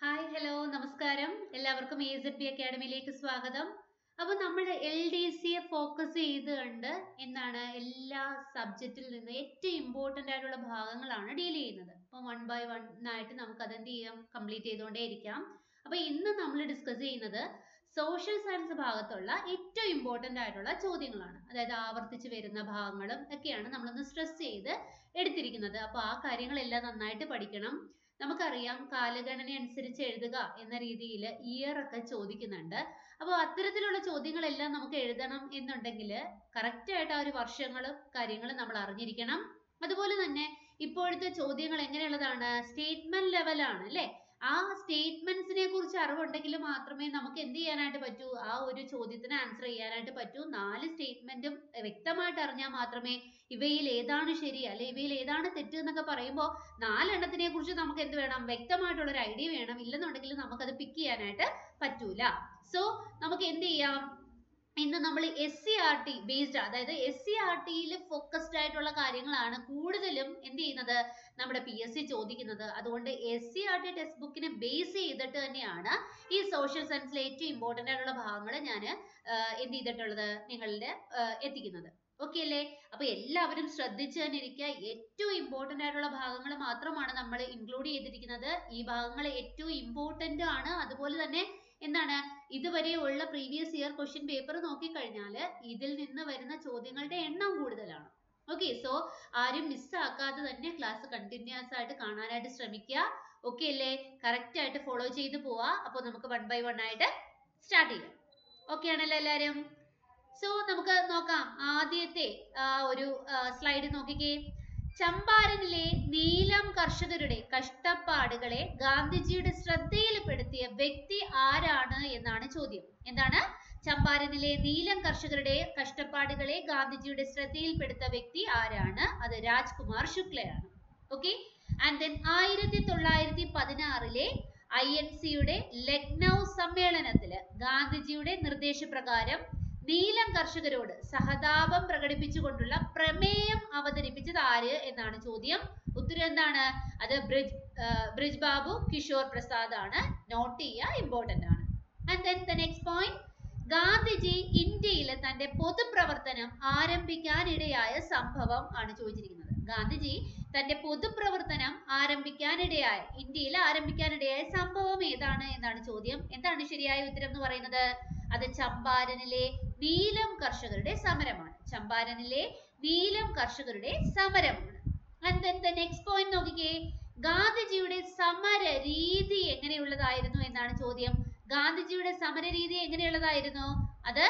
hi hello നമസ്കാരം എല്ലാവർക്കും A Z B അക്കാഡമിയിലേക്ക് സ്വാഗതം അപ്പോൾ നമ്മൾ എൽ ഡി സിയെ ഫോക്കസ് ചെയ്തുകൊണ്ട് എന്താണ് എല്ലാ സബ്ജക്റ്റിൽ നിന്ന് ഏറ്റവും ഇമ്പോർട്ടൻ്റ് ആയിട്ടുള്ള ഭാഗങ്ങളാണ് ഡീൽ ചെയ്യുന്നത് അപ്പോൾ വൺ ബൈ വൺ ആയിട്ട് നമുക്ക് അത് എന്ത് ചെയ്യാം കംപ്ലീറ്റ് ചെയ്തുകൊണ്ടേ ഇരിക്കാം അപ്പോൾ ഇന്ന് നമ്മൾ ഡിസ്കസ് ചെയ്യുന്നത് സോഷ്യൽ സയൻസ് ഭാഗത്തുള്ള ഏറ്റവും ഇമ്പോർട്ടൻ്റ് ആയിട്ടുള്ള ചോദ്യങ്ങളാണ് അതായത് ആവർത്തിച്ച് വരുന്ന ഭാഗങ്ങളും ഒക്കെയാണ് നമ്മളൊന്ന് സ്ട്രെസ് ചെയ്ത് എടുത്തിരിക്കുന്നത് അപ്പോൾ ആ കാര്യങ്ങളെല്ലാം നന്നായിട്ട് പഠിക്കണം നമുക്കറിയാം കാലഗണന അനുസരിച്ച് എഴുതുക എന്ന രീതിയിൽ ഇയർ ഒക്കെ ചോദിക്കുന്നുണ്ട് അപ്പോൾ അത്തരത്തിലുള്ള ചോദ്യങ്ങളെല്ലാം നമുക്ക് എഴുതണം എന്നുണ്ടെങ്കിൽ കറക്റ്റ് ആയിട്ട് ആ ഒരു വർഷങ്ങളും കാര്യങ്ങളും നമ്മൾ അറിഞ്ഞിരിക്കണം അതുപോലെ തന്നെ ഇപ്പോഴത്തെ ചോദ്യങ്ങൾ എങ്ങനെയുള്ളതാണ് സ്റ്റേറ്റ്മെന്റ് ലെവലാണ് അല്ലേ ആ സ്റ്റേറ്റ്മെന്റ്സിനെ കുറിച്ച് അറിവുണ്ടെങ്കിൽ മാത്രമേ നമുക്ക് എന്ത് ചെയ്യാനായിട്ട് പറ്റൂ ആ ഒരു ചോദ്യത്തിന് ആൻസർ ചെയ്യാനായിട്ട് പറ്റൂ നാല് സ്റ്റേറ്റ്മെന്റും വ്യക്തമായിട്ട് അറിഞ്ഞാൽ മാത്രമേ ഇവയിൽ ഏതാണ് ശരി അല്ലെ ഇവയിൽ ഏതാണ് തെറ്റ് എന്നൊക്കെ പറയുമ്പോൾ നാലെണ്ണത്തിനെ കുറിച്ച് നമുക്ക് എന്ത് വേണം വ്യക്തമായിട്ടുള്ള ഒരു ഐഡിയ വേണം ഇല്ലെന്നുണ്ടെങ്കിൽ നമുക്കത് പിക്ക് ചെയ്യാനായിട്ട് പറ്റൂല സോ നമുക്ക് എന്ത് ചെയ്യാം ഇന്ന് നമ്മൾ S C R T based അതായത് എസ് സി ആർ ടിയിൽ ഫോക്കസ്ഡ് ആയിട്ടുള്ള കാര്യങ്ങളാണ് കൂടുതലും എന്ത് ചെയ്യുന്നത് നമ്മുടെ പി എസ് സി ചോദിക്കുന്നത് അതുകൊണ്ട് S C R T text ബുക്കിനെ ബേസ് ചെയ്തിട്ട് തന്നെയാണ് ഈ സോഷ്യൽ സയൻസിലെ ഏറ്റവും ഇമ്പോർട്ടൻ്റ് ആയിട്ടുള്ള ഭാഗങ്ങൾ ഞാൻ എന്ത് ചെയ്തിട്ടുള്ളത് നിങ്ങളുടെ എത്തിക്കുന്നത് ഓക്കെ അല്ലേ അപ്പൊ എല്ലാവരും ശ്രദ്ധിച്ചു തന്നെ ഇരിക്കുക ഏറ്റവും ഇമ്പോർട്ടൻ്റ് ആയിട്ടുള്ള ഭാഗങ്ങൾ മാത്രമാണ് നമ്മൾ ഇൻക്ലൂഡ് ചെയ്തിരിക്കുന്നത് ഈ ഭാഗങ്ങൾ ഏറ്റവും ഇമ്പോർട്ടൻ്റ് ആണ് അതുപോലെ തന്നെ എന്താണ് ഇതുവരെയുള്ള പ്രീവിയസ് ഇയർ ക്വസ്റ്റ്യൻ പേപ്പർ നോക്കിക്കഴിഞ്ഞാൽ ഇതിൽ നിന്ന് വരുന്ന ചോദ്യങ്ങളുടെ എണ്ണം കൂടുതലാണ് ഓക്കെ സോ ആരും മിസ്സാക്കാതെ തന്നെ ക്ലാസ് കണ്ടിന്യൂസ് ആയിട്ട് കാണാനായിട്ട് ശ്രമിക്കുക ഓക്കെ അല്ലേ കറക്റ്റ് ആയിട്ട് ഫോളോ ചെയ്ത് പോവാ അപ്പോൾ നമുക്ക് വൺ ബൈ വൺ ആയിട്ട് സ്റ്റാർട്ട് ചെയ്യാം ഓക്കെ ആണല്ലോ എല്ലാവരും സോ നമുക്ക് നോക്കാം ആദ്യത്തെ ഒരു സ്ലൈഡ് നോക്കിക്കേ ചമ്പാരനിലെ നീലം കർഷകരുടെ കഷ്ടപ്പാടുകളെ ഗാന്ധിജിയുടെ ശ്രദ്ധയിൽപ്പെടുത്തിയ വ്യക്തി ആരാണ് എന്നാണ് ചോദ്യം എന്താണ് ചമ്പാരനിലെ നീലം കർഷകരുടെ കഷ്ടപ്പാടുകളെ ഗാന്ധിജിയുടെ ശ്രദ്ധയിൽപ്പെടുത്ത വ്യക്തി ആരാണ് അത് രാജ്കുമാർ ശുക്ലയാണ് ഓക്കെ ആൻഡ് ദെൻ ആയിരത്തി തൊള്ളായിരത്തി പതിനാറിലെ ഐ എൻ സിയുടെ ലക്നൗ സമ്മേളനത്തില് ഗാന്ധിജിയുടെ നിർദ്ദേശപ്രകാരം നീലം കർഷകരോട് സഹതാപം പ്രകടിപ്പിച്ചുകൊണ്ടുള്ള പ്രമേയം അവതരിപ്പിച്ചത് ആര് എന്നാണ് ചോദ്യം ഉത്തരം എന്താണ് അത് ബ്രിജ് ബ്രിജ് ബാബു കിഷോർ പ്രസാദ് ആണ് നോട്ട് ചെയ്യുക ഇമ്പോർട്ടന്റ് ആണ് and then the next point Gandhiji ഇന്ത്യയിൽ തന്റെ പൊതുപ്രവർത്തനം ആരംഭിക്കാനിടയായ സംഭവം ആണ് ചോദിച്ചിരിക്കുന്നത് ഗാന്ധിജി തന്റെ പൊതുപ്രവർത്തനം ആരംഭിക്കാനിടയായ ഇന്ത്യയിൽ ആരംഭിക്കാനിടയായ സംഭവം ഏതാണ് എന്നാണ് ചോദ്യം എന്താണ് ശരിയായ ഉത്തരം എന്ന് പറയുന്നത് അത് ചമ്പാരനിലെ നീലം കർഷകരുടെ സമരമാണ് ചമ്പാരനിലെ നീലം കർഷകരുടെ സമരമാണ് and then the next point നോക്കിക്കേ ഗാന്ധിജിയുടെ സമര രീതി എങ്ങനെയുള്ളതായിരുന്നു എന്നാണ് ചോദ്യം ഗാന്ധിജിയുടെ സമര രീതി എങ്ങനെയുള്ളതായിരുന്നു അത്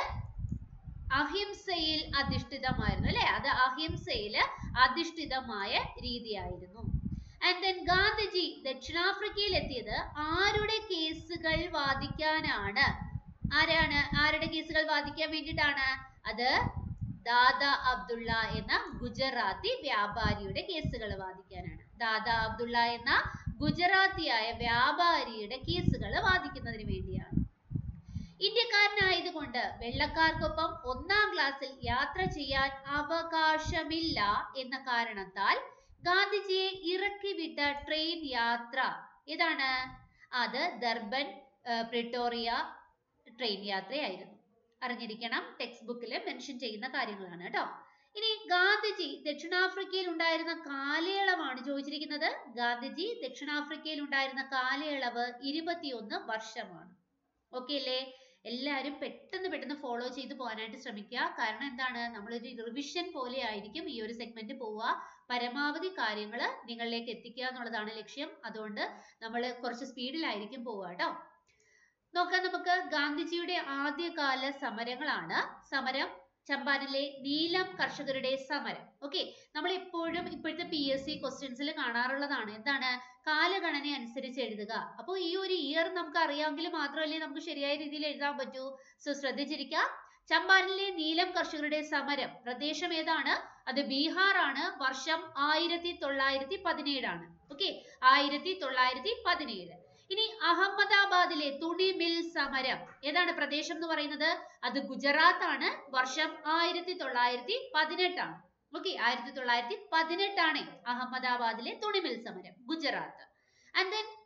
അഹിംസയിൽ അധിഷ്ഠിതമായിരുന്നു അല്ലെ അത് അഹിംസയിൽ അധിഷ്ഠിതമായ രീതിയായിരുന്നു ആൻഡ് ദെൻ ഗാന്ധിജി ദക്ഷിണാഫ്രിക്കയിൽ എത്തിയത് ആരുടെ കേസുകൾ വാദിക്കാനാണ് ആരാണ് ആരുടെ കേസുകൾ വാദിക്കാൻ വേണ്ടിയിട്ടാണ് അത് ദാദ അബ്ദുള്ള എന്ന ഗുജറാത്തി വ്യാപാരിയുടെ കേസുകൾ വാദിക്കാനാണ് ദാദ അബ്ദുള്ള എന്ന ഗുജറാത്തിയായ വ്യാപാരിയുടെ കേസുകൾ വാദിക്കുന്നതിന് വേണ്ടിയാണ് ഇന്ത്യക്കാരനായതുകൊണ്ട് വെള്ളക്കാർക്കൊപ്പം ഒന്നാം ക്ലാസ്സിൽ യാത്ര ചെയ്യാൻ അവകാശമില്ല എന്ന കാരണത്താൽ ഗാന്ധിജിയെ ഇറക്കി വിട്ട ട്രെയിൻ യാത്ര ഏതാണ് അത് ദർബൻ പ്രിട്ടോറിയ ട്രെയിൻ യാത്രയായിരുന്നു അറിഞ്ഞിരിക്കണം ടെക്സ്റ്റ് ബുക്കിൽ മെൻഷൻ ചെയ്യുന്ന കാര്യങ്ങളാണ് കേട്ടോ ഇനി ഗാന്ധിജി ദക്ഷിണാഫ്രിക്കയിൽ ഉണ്ടായിരുന്ന കാലയളവാണ് ചോദിച്ചിരിക്കുന്നത് ഗാന്ധിജി ദക്ഷിണാഫ്രിക്കയിൽ ഉണ്ടായിരുന്ന കാലയളവ് ഇരുപത്തിയൊന്ന് വർഷമാണ് ഓക്കെ അല്ലേ എല്ലാവരും പെട്ടെന്ന് പെട്ടെന്ന് ഫോളോ ചെയ്ത് പോകാനായിട്ട് ശ്രമിക്കുക കാരണം എന്താണ് നമ്മളൊരു റിവിഷൻ പോലെ ആയിരിക്കും ഈ ഒരു സെഗ്മെന്റ് പോവുക പരമാവധി കാര്യങ്ങൾ നിങ്ങളിലേക്ക് എത്തിക്കുക എന്നുള്ളതാണ് ലക്ഷ്യം അതുകൊണ്ട് നമ്മൾ കുറച്ച് സ്പീഡിലായിരിക്കും പോവുക കേട്ടോ നോക്കാം നമുക്ക് ഗാന്ധിജിയുടെ ആദ്യകാല സമരങ്ങളാണ് സമരം ചമ്പാരനിലെ നീലം കർഷകരുടെ സമരം ഓക്കെ നമ്മൾ എപ്പോഴും ഇപ്പോഴത്തെ പി എസ് സി ക്വസ്റ്റ്യൻസിൽ കാണാറുള്ളതാണ് എന്താണ് കാലഗണന അനുസരിച്ച് എഴുതുക അപ്പോൾ ഈ ഒരു ഇയർ നമുക്ക് അറിയാമെങ്കിൽ മാത്രമല്ലേ നമുക്ക് ശരിയായ രീതിയിൽ എഴുതാൻ പറ്റൂ സോ ശ്രദ്ധിച്ചിരിക്കുക ചമ്പാരനിലെ നീലം കർഷകരുടെ സമരം പ്രദേശം ഏതാണ് അത് ബീഹാർ ആണ് വർഷം ആയിരത്തി തൊള്ളായിരത്തി പതിനേഴാണ് ഓക്കെ ആയിരത്തി തൊള്ളായിരത്തി പതിനേഴ് ഇനി അഹമ്മദാബാദിലെ തുണി മിൽ സമരം ഏതാണ് പ്രദേശം എന്ന് പറയുന്നത് അത് ഗുജറാത്ത് ആണ് വർഷം ആയിരത്തി തൊള്ളായിരത്തി പതിനെട്ടാണ് ഓക്കെ ആയിരത്തി തൊള്ളായിരത്തി പതിനെട്ടാണ് അഹമ്മദാബാദിലെ തുണി മിൽ സമരം ഗുജറാത്ത് ആൻഡ് ദെൻ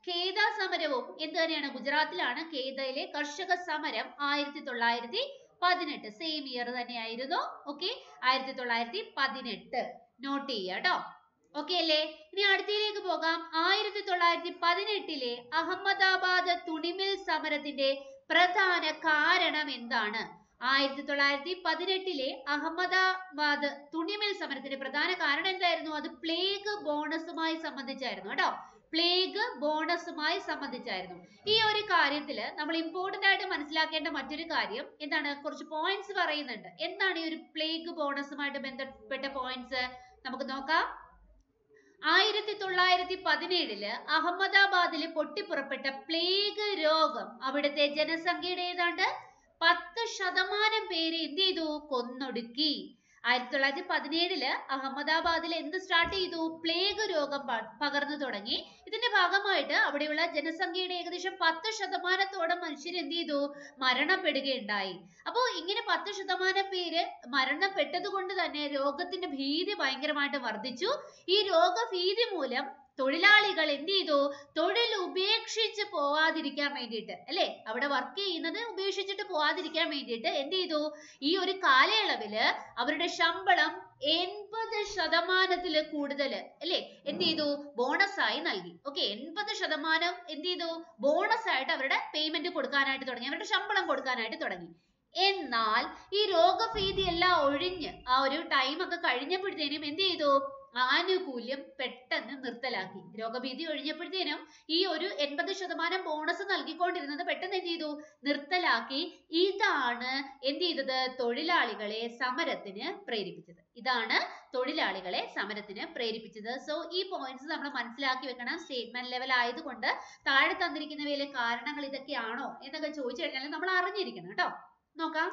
ഖേദ സമരവും എന്ത് തന്നെയാണ് ഗുജറാത്തിലാണ് ഖേദയിലെ കർഷക സമരം ആയിരത്തി തൊള്ളായിരത്തി പതിനെട്ട് സെയിം ഇയർ തന്നെയായിരുന്നു ഓക്കെ ആയിരത്തി തൊള്ളായിരത്തി പതിനെട്ട് നോട്ട് ചെയ്യുക കേട്ടോ ഓക്കെ അല്ലേ ഇനി അടുത്തയിലേക്ക് പോകാം ആയിരത്തി തൊള്ളായിരത്തി പതിനെട്ടിലെ അഹമ്മദാബാദ് തുണിമിൽ സമരത്തിന്റെ പ്രധാന കാരണം എന്താണ് ആയിരത്തി തൊള്ളായിരത്തി പതിനെട്ടിലെ അഹമ്മദാബാദ് തുണിമിൽ സമരത്തിന്റെ പ്രധാന കാരണം എന്തായിരുന്നു അത് പ്ലേഗ് ബോണസുമായി സംബന്ധിച്ചായിരുന്നു കേട്ടോ പ്ലേഗ് ബോണസുമായി സംബന്ധിച്ചായിരുന്നു ഈ ഒരു കാര്യത്തിൽ നമ്മൾ ഇമ്പോർട്ടന്റ് ആയിട്ട് മനസ്സിലാക്കേണ്ട മറ്റൊരു കാര്യം എന്താണ് കുറച്ച് പോയിന്റ്സ് പറയുന്നുണ്ട് എന്താണ് ഈ ഒരു പ്ലേഗ് ബോണസുമായിട്ട് ബന്ധപ്പെട്ട പോയിന്റ്സ് നമുക്ക് നോക്കാം ആയിരത്തി തൊള്ളായിരത്തി പതിനേഴില് അഹമ്മദാബാദില് പൊട്ടിപ്പുറപ്പെട്ട പ്ലേഗ് രോഗം അവിടുത്തെ ജനസംഖ്യയുടെ ഏതാണ്ട് പത്ത് ശതമാനം പേര് എന്ത് ചെയ്തു കൊന്നൊടുക്കി ആയിരത്തി തൊള്ളായിരത്തി പതിനേഴില് അഹമ്മദാബാദിൽ എന്ത് സ്റ്റാർട്ട് ചെയ്തു പ്ലേഗ് രോഗം പ- പകർന്നു തുടങ്ങി ഇതിന്റെ ഭാഗമായിട്ട് അവിടെയുള്ള ജനസംഖ്യയുടെ ഏകദേശം പത്ത് ശതമാനത്തോളം മനുഷ്യർ എന്ത് ചെയ്തു മരണപ്പെടുകയുണ്ടായി അപ്പോ ഇങ്ങനെ പത്ത് ശതമാനം പേര് മരണപ്പെട്ടത് കൊണ്ട് തന്നെ രോഗത്തിന്റെ ഭീതി ഭയങ്കരമായിട്ട് വർദ്ധിച്ചു ഈ രോഗഭീതി മൂലം തൊഴിലാളികൾ എന്ത് ചെയ്തു തൊഴിൽ ഉപേക്ഷിച്ച് പോവാതിരിക്കാൻ വേണ്ടിയിട്ട് അല്ലെ അവിടെ വർക്ക് ചെയ്യുന്നത് ഉപേക്ഷിച്ചിട്ട് പോവാതിരിക്കാൻ വേണ്ടിയിട്ട് എന്ത് ചെയ്തു ഈ ഒരു കാലയളവില് അവരുടെ ശമ്പളം എൺപത് ശതമാനത്തില് കൂടുതൽ അല്ലെ എന്ത് ചെയ്തു ബോണസ് ആയി നൽകി ഓക്കെ എൺപത് ശതമാനം എന്ത് ചെയ്തു ബോണസ് ആയിട്ട് അവരുടെ പേയ്മെന്റ് കൊടുക്കാനായിട്ട് തുടങ്ങി അവരുടെ ശമ്പളം കൊടുക്കാനായിട്ട് തുടങ്ങി എന്നാൽ ഈ രോഗഭീതി എല്ലാം ഒഴിഞ്ഞ് ആ ഒരു ടൈം ഒക്കെ കഴിഞ്ഞപ്പോഴത്തേനും എന്ത് ചെയ്തു ആനുകൂല്യം പെട്ടെന്ന് നിർത്തലാക്കി രോഗഭീതി ഒഴിഞ്ഞപ്പോഴത്തേനും ഈ ഒരു എൺപത് ശതമാനം ബോണസ് നൽകിക്കൊണ്ടിരുന്നത് പെട്ടെന്ന് എന്ത് ചെയ്തു നിർത്തലാക്കി ഇതാണ് എന്ത് ചെയ്തത് തൊഴിലാളികളെ സമരത്തിന് പ്രേരിപ്പിച്ചത് ഇതാണ് തൊഴിലാളികളെ സമരത്തിന് പ്രേരിപ്പിച്ചത് സോ ഈ പോയിന്റ്സ് നമ്മൾ മനസ്സിലാക്കി വെക്കണം സ്റ്റേറ്റ്മെന്റ് ലെവൽ ആയതുകൊണ്ട് താഴെ തന്നിരിക്കുന്നവയിലെ കാരണങ്ങൾ ഇതൊക്കെയാണോ എന്നൊക്കെ ചോദിച്ചു കഴിഞ്ഞാൽ നമ്മൾ അറിഞ്ഞിരിക്കണം കേട്ടോ നോക്കാം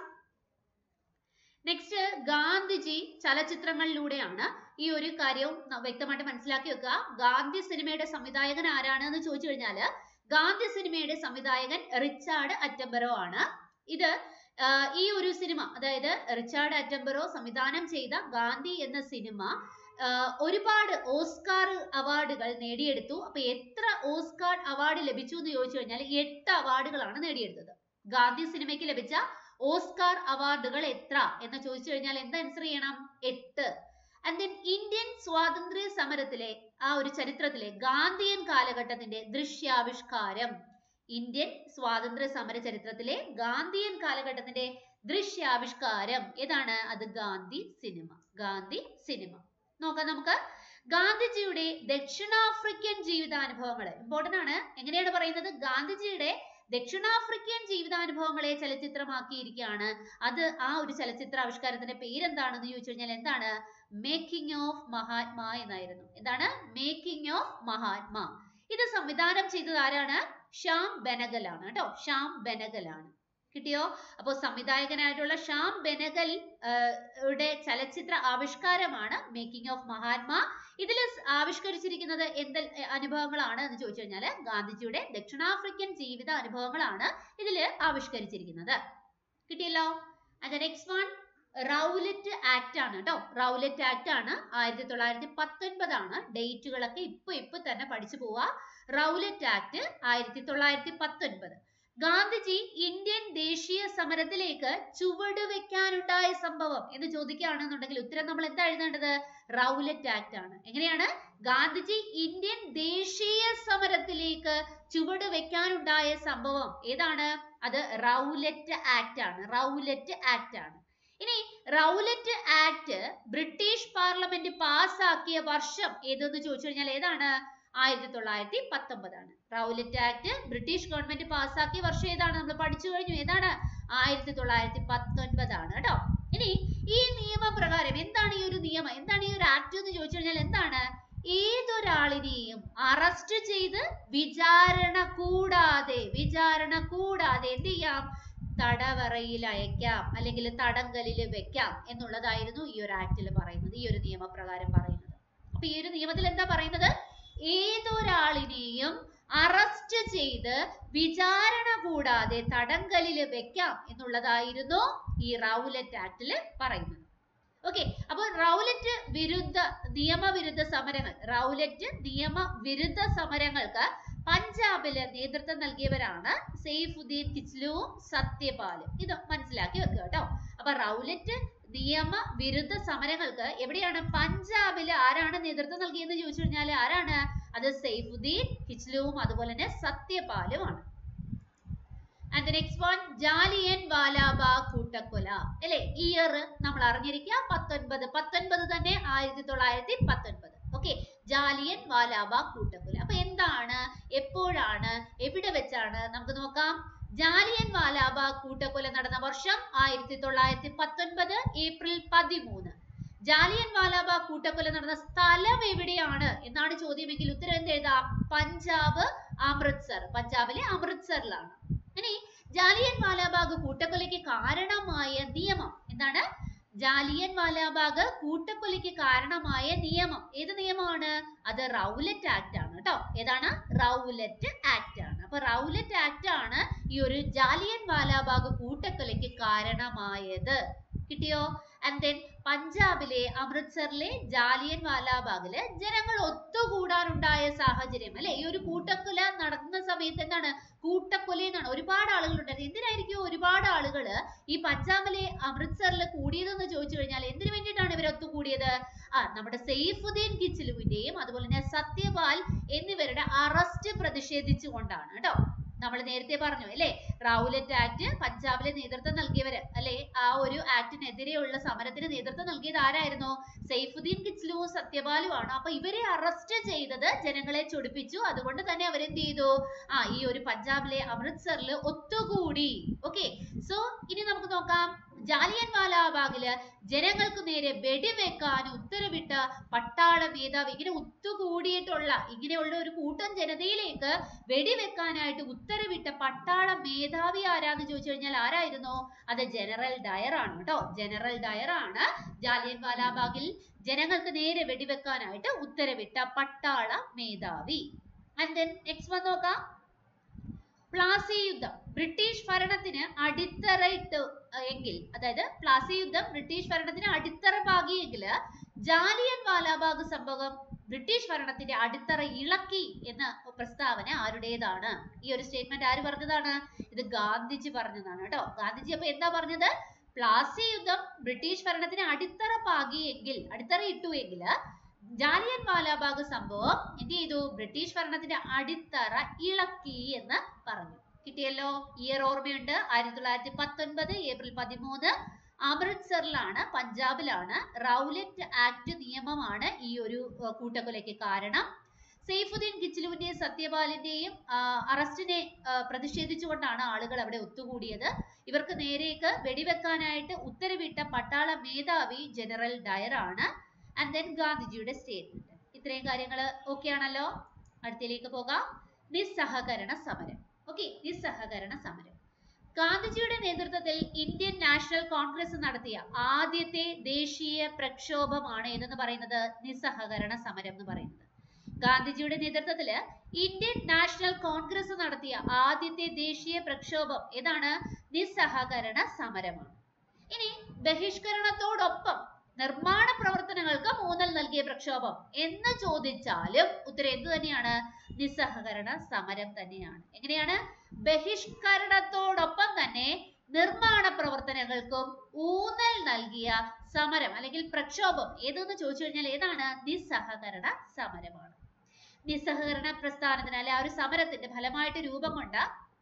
നെക്സ്റ്റ് ഗാന്ധിജി ചലച്ചിത്രങ്ങളിലൂടെയാണ് ഈ ഒരു കാര്യവും ന- വ്യക്തമായിട്ട് മനസ്സിലാക്കി വെക്കുക ഗാന്ധി സിനിമയുടെ സംവിധായകൻ ആരാണ് എന്ന് ചോദിച്ചു കഴിഞ്ഞാല് ഗാന്ധി സിനിമയുടെ സംവിധായകൻ റിച്ചാർഡ് അറ്റംബറോ ആണ് ഇത് ആ, ഈ ഒരു സിനിമ അതായത് റിച്ചാർഡ് അറ്റംബറോ സംവിധാനം ചെയ്ത ഗാന്ധി എന്ന സിനിമ ആ, ഒരുപാട് ഓസ്കാർ അവാർഡുകൾ നേടിയെടുത്തു അപ്പൊ എത്ര ഓസ്കാർ അവാർഡ് ലഭിച്ചു എന്ന് ചോദിച്ചു കഴിഞ്ഞാൽ എട്ട് അവാർഡുകളാണ് നേടിയെടുത്തത് ഗാന്ധി സിനിമയ്ക്ക് ലഭിച്ച ഓസ്കാർ അവാർഡുകൾ എത്ര എന്ന് ചോദിച്ചു കഴിഞ്ഞാൽ എന്താ ആൻസർ ചെയ്യണം എട്ട് ആൻഡ് ദെൻ ഇന്ത്യൻ സ്വാതന്ത്ര്യ സമരത്തിലെ ആ ഒരു ചരിത്രത്തിലെ ഗാന്ധിയൻ കാലഘട്ടത്തിന്റെ ദൃശ്യാവിഷ്കാരം ഇന്ത്യൻ സ്വാതന്ത്ര്യ സമര ചരിത്രത്തിലെ ഗാന്ധിയൻ കാലഘട്ടത്തിന്റെ ദൃശ്യാവിഷ്കാരം ഏതാണ് അത് ഗാന്ധി സിനിമ ഗാന്ധി സിനിമ നോക്കാം നമുക്ക് ഗാന്ധിജിയുടെ ദക്ഷിണാഫ്രിക്കൻ ജീവിതാനുഭവങ്ങൾ ഇമ്പോർട്ടന്റ് ആണ് എങ്ങനെയാണ് പറയുന്നത് ഗാന്ധിജിയുടെ ദക്ഷിണാഫ്രിക്കൻ ജീവിതാനുഭവങ്ങളെ ചലച്ചിത്രമാക്കിയിരിക്കുകയാണ് അത് ആ ഒരു ചലച്ചിത്ര ആവിഷ്കാരത്തിന്റെ പേരെന്താണെന്ന് ചോദിച്ചു കഴിഞ്ഞാൽ എന്താണ് മേക്കിംഗ് ഓഫ് മഹാത്മാ എന്നായിരുന്നു എന്താണ് മേക്കിംഗ് ഓഫ് മഹാത്മാ ഇത് സംവിധാനം ചെയ്തത് ആരാണ് ശ്യാം ബെനഗൽ ആണ് കേട്ടോ ശ്യാം ബെനഗൽ ആണ് കിട്ടിയോ അപ്പോ സംവിധായകനായിട്ടുള്ള ശ്യാം ബെനഗൽ ആഹ്, യുടെ ചലച്ചിത്ര ആവിഷ്കാരമാണ് മേക്കിംഗ് ഓഫ് മഹാത്മാ ഇതിൽ ആവിഷ്കരിച്ചിരിക്കുന്നത് എന്ത് അനുഭവങ്ങളാണ് എന്ന് ചോദിച്ചു കഴിഞ്ഞാൽ ഗാന്ധിജിയുടെ ദക്ഷിണാഫ്രിക്കൻ ജീവിത അനുഭവങ്ങളാണ് ഇതിൽ ആവിഷ്കരിച്ചിരിക്കുന്നത് കിട്ടിയല്ലോ അത് നെക്സ്റ്റ് വൺ റൗലറ്റ് ആക്ട് ആണ് കേട്ടോ റൗലറ്റ് ആക്ട് ആണ് ആയിരത്തി തൊള്ളായിരത്തി പത്തൊൻപതാണ് ഡേറ്റുകളൊക്കെ ഇപ്പൊ ഇപ്പൊ തന്നെ പഠിച്ചു പോവാ റൗലറ്റ് ആക്ട് ആയിരത്തി തൊള്ളായിരത്തി പത്തൊൻപത് ഗാന്ധിജി ഇന്ത്യൻ ദേശീയ സമരത്തിലേക്ക് ചുവട് വെക്കാനുണ്ടായ സംഭവം എന്ന് ചോദിക്കുകയാണെന്നുണ്ടെങ്കിൽ ഉത്തരം നമ്മൾ എന്താ എഴുതേണ്ടത് റൗലറ്റ് ആക്ട് ആണ് എങ്ങനെയാണ് ഗാന്ധിജി ഇന്ത്യൻ ദേശീയ സമരത്തിലേക്ക് ചുവട് വെക്കാനുണ്ടായ സംഭവം ഏതാണ് അത് റൗലറ്റ് ആക്ട് ആണ് റൗലറ്റ് ആക്ട് ആണ് ഇനി റൗലറ്റ് ആക്ട് ബ്രിട്ടീഷ് പാർലമെന്റ് പാസ്സാക്കിയ വർഷം ഏതെന്ന് ചോദിച്ചു കഴിഞ്ഞാൽ ഏതാണ് ആയിരത്തി തൊള്ളായിരത്തി പത്തൊമ്പതാണ് റൗലറ്റ് ആക്ട് ബ്രിട്ടീഷ് ഗവൺമെന്റ് പാസ്സാക്കിയ വർഷം ഏതാണ് നമ്മൾ പഠിച്ചു കഴിഞ്ഞു ഏതാണ് ആയിരത്തി തൊള്ളായിരത്തി പത്തൊൻപതാണ് കേട്ടോ ഇനി ഈ നിയമപ്രകാരം എന്താണ് ഈ ഒരു നിയമം എന്താണ് ഈ ഒരു ആക്ട് എന്ന് ചോദിച്ചു കഴിഞ്ഞാൽ എന്താണ് ഏതൊരാളിനെയും അറസ്റ്റ് ചെയ്ത് വിചാരണ കൂടാതെ വിചാരണ കൂടാതെ എന്ത് ചെയ്യാം തടവറയിൽ അയക്കാം അല്ലെങ്കിൽ തടങ്കലിൽ വെക്കാം എന്നുള്ളതായിരുന്നു ഈ ഒരു ആക്ടിൽ പറയുന്നത് ഈ ഒരു നിയമപ്രകാരം പറയുന്നത് അപ്പൊ ഈ ഒരു നിയമത്തിൽ എന്താ പറയുന്നത് ഏതൊരാളിനെയും അറസ്റ്റ് ചെയ്ത് വിചാരണ കൂടാതെ തടങ്കലിൽ വെക്കാം എന്നുള്ളതായിരുന്നു ഈ റൗലറ്റ് ആക്ടിൽ പറയുന്നത് ഓക്കെ അപ്പോൾ റൗലറ്റ് വിരുദ്ധ നിയമവിരുദ്ധ സമരങ്ങൾ റൗലറ്റ് നിയമ വിരുദ്ധ സമരങ്ങൾക്ക് പഞ്ചാബില് നേതൃത്വം നൽകിയവരാണ് സെയ്ഫുദ്ദീൻ കിച്ലുവും സത്യപാലും ഇത് മനസ്സിലാക്കി വെക്കുക കേട്ടോ അപ്പൊ റൗലറ്റ് നിയമ വിരുദ്ധ സമരങ്ങൾക്ക് എവിടെയാണ് പഞ്ചാബില് ആരാണ് നേതൃത്വം നൽകിയെന്ന് ചോദിച്ചു കഴിഞ്ഞാൽ ആരാണ് അത് സെയ്ഫുദ്ദീൻ കിച്ലുവും അതുപോലെ തന്നെ സത്യപാലുമാണ് and next one Jallian Walabagh കൂട്ടക്കൊല അല്ലെ ഇയർ നമ്മൾ അറിഞ്ഞിരിക്കുക പത്തൊൻപത് പത്തൊൻപത് തന്നെ ആയിരത്തി തൊള്ളായിരത്തി പത്തൊൻപത് ഓക്കെ ജാലിയൻ വാലാബാഗ് കൂട്ടക്കൊല അപ്പൊ എന്താണ് എപ്പോഴാണ് എവിടെ വെച്ചാണ് നമുക്ക് നോക്കാം ജാലിയൻ വാലാബാഗ് കൂട്ടക്കൊല നടന്ന വർഷം ആയിരത്തി തൊള്ളായിരത്തി പത്തൊൻപത് ഏപ്രിൽ പതിമൂന്ന് ജാലിയൻ വാലാബാഗ് കൂട്ടക്കൊല നടന്ന സ്ഥലം എവിടെയാണ് എന്നാണ് ചോദ്യമെങ്കിൽ ഉത്തരം എന്ത് എഴുതാം പഞ്ചാബ് അമൃത്സർ പഞ്ചാബിലെ അമൃത്സറിലാണ് ഇനി ജാലിയൻ വാലാബാഗ് കൂട്ടക്കൊലയ്ക്ക് കാരണമായ നിയമം എന്താണ് ജാലിയൻ വാലാബാഗ് കൂട്ടക്കൊലയ്ക്ക് കാരണമായ നിയമം ഏത് നിയമമാണ് അത് റൗലറ്റ് ആക്ട് ആണ് കേട്ടോ ഏതാണ് റൗലറ്റ് ആക്ട് ആണ് അപ്പൊ റൗലറ്റ് ആക്ട് ആണ് ഈ ഒരു ജാലിയൻ വാലാബാഗ് കൂട്ടക്കൊലയ്ക്ക് കാരണമായത് കിട്ടിയോ ആൻഡ് ദെൻ പഞ്ചാബിലെ അമൃത്സറിലെ ജാലിയൻ വാലാബാഗില് ജനങ്ങൾ ഒത്തുകൂടാനുണ്ടായ സാഹചര്യം അല്ലെ ഈ ഒരു കൂട്ടക്കൊല നടക്കുന്ന സമയത്ത് എന്താണ് കൂട്ടക്കൊല എന്നാണ് ഒരുപാട് ആളുകൾ ഉണ്ടായിരുന്നു എന്തിനായിരിക്കും ഒരുപാട് ആളുകൾ ഈ പഞ്ചാബിലെ അമൃത്സറിൽ കൂടിയതെന്ന് ചോദിച്ചു കഴിഞ്ഞാൽ എന്തിനു വേണ്ടിയിട്ടാണ് ഇവർ ഒത്തുകൂടിയത് ആ നമ്മുടെ സെയ്ഫുദ്ദീൻ കിച്ചിലുവിന്റെയും അതുപോലെ തന്നെ സത്യപാൽ എന്നിവരുടെ അറസ്റ്റ് പ്രതിഷേധിച്ചുകൊണ്ടാണ് കേട്ടോ നമ്മൾ നേരത്തെ പറഞ്ഞു അല്ലേ റൗലറ്റ് ആക്ട് പഞ്ചാബിലെ നേതൃത്വം നൽകിയവര് അല്ലെ ആ ഒരു ആക്ടിനെതിരെയുള്ള സമരത്തിന് നേതൃത്വം നൽകിയത് ആരായിരുന്നു സെയ്ഫുദ്ദീൻ കിച്ലുവും സത്യപാലും ആണ് അപ്പൊ ഇവരെ അറസ്റ്റ് ചെയ്തത് ജനങ്ങളെ ചൊടിപ്പിച്ചു അതുകൊണ്ട് തന്നെ അവരെന്ത് ചെയ്തു ആ ഈ ഒരു പഞ്ചാബിലെ അമൃത്സറിൽ ഒത്തുകൂടി ഓക്കെ സോ ഇനി നമുക്ക് നോക്കാം ജാലിയൻ വാലാബാഗില് ജനങ്ങൾക്ക് നേരെ വെടിവെക്കാൻ ഉത്തരവിട്ട പട്ടാള മേധാവി ഇങ്ങനെ ഒത്തുകൂടിയിട്ടുള്ള ഇങ്ങനെയുള്ള ഒരു കൂട്ടം ജനതയിലേക്ക് വെടിവെക്കാനായിട്ട് ഉത്തരവിട്ട പട്ടാള മേധാവി ആരാന്ന് ചോദിച്ചു കഴിഞ്ഞാൽ ആരായിരുന്നു അത് ജനറൽ ഡയർ ആണ് കേട്ടോ ജനറൽ ഡയർ ആണ് ജാലിയൻ വാലാബാഗിൽ ജനങ്ങൾക്ക് നേരെ വെടിവെക്കാനായിട്ട് ഉത്തരവിട്ട പട്ടാള മേധാവി ആൻഡ് ദെൻ നെക്സ്റ്റ് വന്ന് നോക്കാം പ്ലാസി യുദ്ധം ബ്രിട്ടീഷ് ഭരണത്തിന് അടിത്തറയിട്ട് എങ്കിൽ അതായത് പ്ലാസി യുദ്ധം ബ്രിട്ടീഷ് ഭരണത്തിന് അടിത്തറ പാകിയെങ്കിൽ ജാലിയൻ വാലാബാഗ് സംഭവം ബ്രിട്ടീഷ് ഭരണത്തിന്റെ അടിത്തറ ഇളക്കി എന്ന പ്രസ്താവന ആരുടേതാണ് ഈ ഒരു സ്റ്റേറ്റ്മെന്റ് ആര് പറഞ്ഞതാണ് ഇത് ഗാന്ധിജി പറഞ്ഞതാണ് കേട്ടോ ഗാന്ധിജി അപ്പൊ എന്താ പറഞ്ഞത് പ്ലാസി യുദ്ധം ബ്രിട്ടീഷ് ഭരണത്തിന് അടിത്തറ പാകിയെങ്കിൽ അടിത്തറ ഇട്ടു എങ്കിൽ ജാലിയൻ വാലാബാഗ് സംഭവം എന്ത് ചെയ്തു ബ്രിട്ടീഷ് ഭരണത്തിന്റെ അടിത്തറ ഇളക്കി എന്ന് പറഞ്ഞു കിട്ടിയല്ലോ ഇയർ ഓർമ്മയുണ്ട് ആയിരത്തി തൊള്ളായിരത്തി പത്തൊൻപത് ഏപ്രിൽ പതിമൂന്ന് അമൃത്സറിലാണ് പഞ്ചാബിലാണ് റൗലറ്റ് ആക്ട് നിയമമാണ് ഈ ഒരു ഏർ, കൂട്ടക്കൊലയ്ക്ക് കാരണം സെയ്ഫുദ്ദീൻ കിച്ചിലുവിന്റെയും സത്യപാലിന്റെയും അറസ്റ്റിനെ പ്രതിഷേധിച്ചുകൊണ്ടാണ് ആളുകൾ അവിടെ ഒത്തുകൂടിയത് ഇവർക്ക് നേരേക്ക് വെടിവെക്കാനായിട്ട് ഉത്തരവിട്ട പട്ടാള മേധാവി ജനറൽ ഡയർ ആണ് ആൻഡ് ദെൻ ഗാന്ധിജിയുടെ സ്റ്റേറ്റ്മെന്റ് ഇത്രയും കാര്യങ്ങൾ ഓക്കെ ആണല്ലോ അടുത്തയിലേക്ക് പോകാം നിസ്സഹകരണ സമരം ഓക്കെ നിസ്സഹകരണ സമരം ഗാന്ധിജിയുടെ നേതൃത്വത്തിൽ ഇന്ത്യൻ നാഷണൽ കോൺഗ്രസ് നടത്തിയ ആദ്യത്തെ ദേശീയ പ്രക്ഷോഭമാണ് ഏതെന്ന് പറയുന്നത് നിസ്സഹകരണ സമരം എന്ന് പറയുന്നത് ഗാന്ധിജിയുടെ നേതൃത്വത്തില് ഇന്ത്യൻ നാഷണൽ കോൺഗ്രസ് നടത്തിയ ആദ്യത്തെ ദേശീയ പ്രക്ഷോഭം ഏതാണ് നിസ്സഹകരണ സമരമാണ് ഇനി ബഹിഷ്കരണത്തോടൊപ്പം നിർമ്മാണ പ്രവർത്തനങ്ങൾക്ക് ഊന്നൽ നൽകിയ പ്രക്ഷോഭം എന്ന് ചോദിച്ചാലും ഉത്തരം എന്ത് തന്നെയാണ് നിസ്സഹകരണ സമരം തന്നെയാണ് എങ്ങനെയാണ് ബഹിഷ്കരണത്തോടൊപ്പം തന്നെ നിർമ്മാണ പ്രവർത്തനങ്ങൾക്കും ഊന്നൽ നൽകിയ സമരം അല്ലെങ്കിൽ പ്രക്ഷോഭം ഏതെന്ന് ചോദിച്ചു കഴിഞ്ഞാൽ ഏതാണ് നിസ്സഹകരണ സമരമാണ് നിസ്സഹകരണ പ്രസ്ഥാനത്തിന് അല്ലെ ആ ഒരു സമരത്തിന്റെ ഫലമായിട്ട് രൂപം കൊണ്ട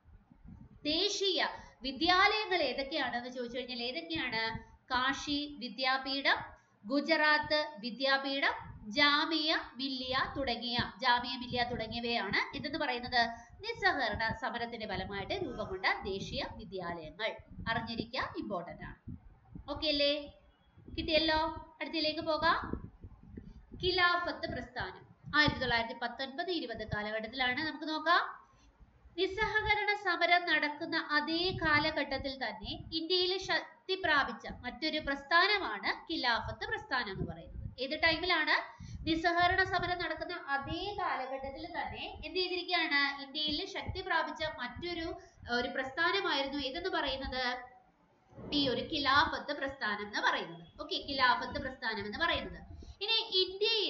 ദേശീയ വിദ്യാലയങ്ങൾ ഏതൊക്കെയാണെന്ന് ചോദിച്ചു കഴിഞ്ഞാൽ ഏതൊക്കെയാണ് കാശി വിദ്യാപീഠം ഗുജറാത്ത് വിദ്യാപീഠം ജാമിയ മില്ലിയ തുടങ്ങിയ ജാമിയ മില്ലിയ തുടങ്ങിയവയാണ് എന്തെന്ന് പറയുന്നത് നിസ്സഹകരണ സമരത്തിന്റെ ഫലമായിട്ട് രൂപം കൊണ്ട ദേശീയ വിദ്യാലയങ്ങൾ അറിഞ്ഞിരിക്കുക ഇമ്പോർട്ടന്റ് ആണ് ഓക്കെ അല്ലേ കിട്ടിയല്ലോ അടുത്തയിലേക്ക് പോകാം ഖിലാഫത്ത് പ്രസ്ഥാനം ആയിരത്തി തൊള്ളായിരത്തി പത്തൊൻപത് ഇരുപത് കാലഘട്ടത്തിലാണ് നമുക്ക് നോക്കാം നിസ്സഹകരണ സമരം നടക്കുന്ന അതേ കാലഘട്ടത്തിൽ തന്നെ ഇന്ത്യയിൽ ശക്തി പ്രാപിച്ച മറ്റൊരു പ്രസ്ഥാനമാണ് ഖിലാഫത്ത് പ്രസ്ഥാനം എന്ന് പറയുന്നത് ഏത് ടൈമിലാണ് നിസ്സഹകരണ സമരം നടക്കുന്ന അതേ കാലഘട്ടത്തിൽ തന്നെ എന്ത് ചെയ്തിരിക്കുകയാണ് ഇന്ത്യയിൽ ശക്തി പ്രാപിച്ച മറ്റൊരു ഏർ, ഒരു പ്രസ്ഥാനമായിരുന്നു ഏതെന്ന് പറയുന്നത് ഈ ഒരു ഖിലാഫത്ത് പ്രസ്ഥാനം എന്ന് പറയുന്നത് ഓക്കെ ഖിലാഫത്ത് പ്രസ്ഥാനം എന്ന് പറയുന്നത് ഇനി ഇന്ത്യയില്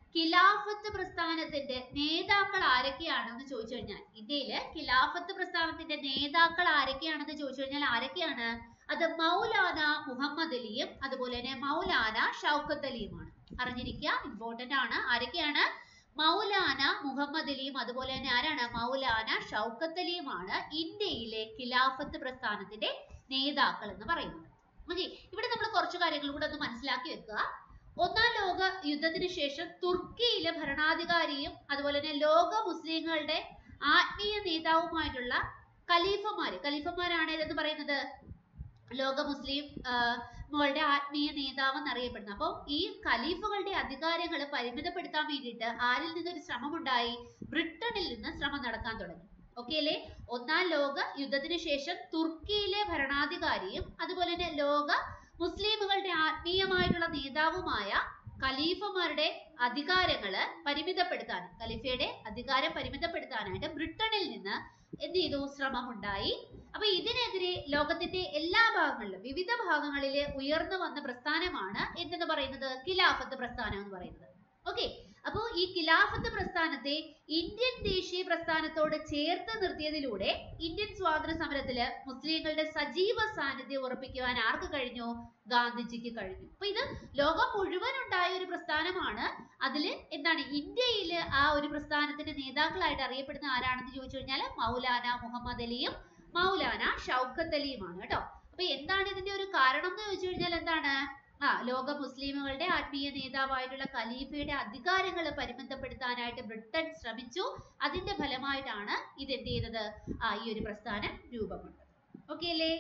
ഖിലാഫത്ത് പ്രസ്ഥാനത്തിന്റെ നേതാക്കൾ ആരൊക്കെയാണെന്ന് ചോദിച്ചു കഴിഞ്ഞാൽ ഇന്ത്യയില് ഖിലാഫത്ത് പ്രസ്ഥാനത്തിന്റെ നേതാക്കൾ ആരൊക്കെയാണെന്ന് ചോദിച്ചു കഴിഞ്ഞാൽ ആരൊക്കെയാണ് അത് മൗലാന മുഹമ്മദ് അലിയും അതുപോലെ തന്നെ മൗലാന ഷൗക്കത്ത് അലിയുമാണ് അറിഞ്ഞിരിക്കുക ഇമ്പോർട്ടന്റ് ആണ് ആരൊക്കെയാണ് മൗലാന മുഹമ്മദ് അലിയും അതുപോലെ തന്നെ ആരാണ് മൗലാന ഷൗക്കത്ത് അലിയുമാണ് ഇന്ത്യയിലെ ഖിലാഫത്ത് പ്രസ്ഥാനത്തിന്റെ നേതാക്കൾ എന്ന് പറയുന്നത് ഓക്കെ ഇവിടെ നമ്മൾ കുറച്ച് കാര്യങ്ങൾ കൂടെ ഒന്ന് മനസ്സിലാക്കി വെക്കുക ഒന്നാം ലോക യുദ്ധത്തിന് ശേഷം തുർക്കിയിലെ ഭരണാധികാരിയും അതുപോലെ തന്നെ ലോക മുസ്ലിങ്ങളുടെ ആത്മീയ നേതാവുമായിട്ടുള്ള ഖലീഫമാര് ഖലീഫമാരാണ് ഏതെന്ന് പറയുന്നത് ലോക മുസ്ലിം ങ്ങളുടെ ആത്മീയ നേതാവ് എന്നറിയപ്പെടുന്നത് അപ്പോൾ ഈ ഖലീഫുകളുടെ അധികാരങ്ങൾ പരിമിതപ്പെടുത്താൻ വേണ്ടിയിട്ട് ആരിൽ നിന്നൊരു ശ്രമമുണ്ടായി ബ്രിട്ടനിൽ നിന്ന് ശ്രമം നടക്കാൻ തുടങ്ങി ഓക്കെ അല്ലേ ഒന്നാം ലോക യുദ്ധത്തിന് ശേഷം തുർക്കിയിലെ ഭരണാധികാരിയും അതുപോലെ തന്നെ ലോക മുസ്ലിമുകളുടെ ആത്മീയമായിട്ടുള്ള നേതാവുമായ ഖലീഫമാരുടെ അധികാരങ്ങള് പരിമിതപ്പെടുത്താൻ ഖലീഫയുടെ അധികാരം പരിമിതപ്പെടുത്താനായിട്ട് ബ്രിട്ടനിൽ നിന്ന് എന്ത് ചെയ്തു ശ്രമമുണ്ടായി അപ്പൊ ഇതിനെതിരെ ലോകത്തിന്റെ എല്ലാ ഭാഗങ്ങളിലും വിവിധ ഭാഗങ്ങളിൽ ഉയർന്നു വന്ന പ്രസ്ഥാനമാണ് എന്തെന്ന് പറയുന്നത് ഖിലാഫത്ത് പ്രസ്ഥാനം എന്ന് പറയുന്നത് ഓക്കെ അപ്പോ ഈ ഖിലാഫത്ത് പ്രസ്ഥാനത്തെ ഇന്ത്യൻ ദേശീയ പ്രസ്ഥാനത്തോട് ചേർത്ത് നിർത്തിയതിലൂടെ ഇന്ത്യൻ സ്വാതന്ത്ര്യ സമരത്തില് മുസ്ലിങ്ങളുടെ സജീവ സാന്നിധ്യം ഉറപ്പിക്കുവാൻ ആർക്ക് കഴിഞ്ഞു ഗാന്ധിജിക്ക് കഴിഞ്ഞു അപ്പൊ ഇത് ലോകം മുഴുവൻ ഉണ്ടായ ഒരു പ്രസ്ഥാനമാണ് അതില് എന്താണ് ഇന്ത്യയിൽ ആ ഒരു പ്രസ്ഥാനത്തിന്റെ നേതാക്കളായിട്ട് അറിയപ്പെടുന്ന ആരാണെന്ന് ചോദിച്ചു കഴിഞ്ഞാൽ മൗലാന മുഹമ്മദ് അലിയും മൗലാന ഷൗക്കത്ത് അലിയുമാണ് കേട്ടോ അപ്പൊ എന്താണ് ഇതിന്റെ ഒരു കാരണം എന്ന് ചോദിച്ചു കഴിഞ്ഞാൽ എന്താണ് ആ ലോക മുസ്ലിമുകളുടെ ആത്മീയ നേതാവായിട്ടുള്ള ഖലീഫയുടെ അധികാരങ്ങൾ പരിമിതപ്പെടുത്താനായിട്ട് ബ്രിട്ടൻ ശ്രമിച്ചു അതിന്റെ ഫലമായിട്ടാണ് ഇത് എന്ത് ചെയ്തത് ആ ഈ ഒരു പ്രസ്ഥാനം രൂപം കൊണ്ടത് ഓക്കെ അല്ലേ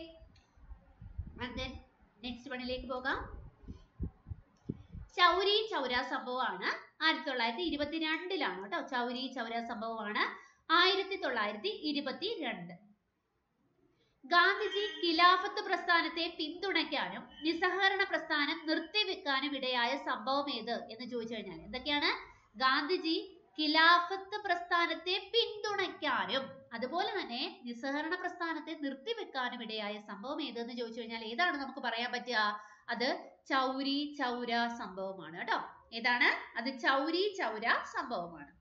നെക്സ്റ്റ് വണ്ണിലേക്ക് പോകാം ചൗരി ചൗര സംഭവമാണ് ആയിരത്തി തൊള്ളായിരത്തി ഇരുപത്തിരണ്ടിലാണ് കേട്ടോ ചൗരി ചൗര സംഭവമാണ് ആയിരത്തി തൊള്ളായിരത്തി ഇരുപത്തി രണ്ട് ഗാന്ധിജി ഖിലാഫത്ത് പ്രസ്ഥാനത്തെ പിന്തുണയ്ക്കാനും നിസ്സഹകരണ പ്രസ്ഥാനം നിർത്തിവെക്കാനും ഇടയായ സംഭവം ഏത് എന്ന് ചോദിച്ചു കഴിഞ്ഞാൽ എന്തൊക്കെയാണ് ഗാന്ധിജി ഖിലാഫത്ത് പ്രസ്ഥാനത്തെ പിന്തുണയ്ക്കാനും അതുപോലെ തന്നെ നിസ്സഹകരണ പ്രസ്ഥാനത്തെ നിർത്തിവെക്കാനും ഇടയായ സംഭവം ഏതെന്ന് ചോദിച്ചു കഴിഞ്ഞാൽ ഏതാണ് നമുക്ക് പറയാൻ പറ്റുക അത് ചൗരി ചൗര സംഭവമാണ് കേട്ടോ ഏതാണ് അത് ചൗരി ചൗര സംഭവമാണ്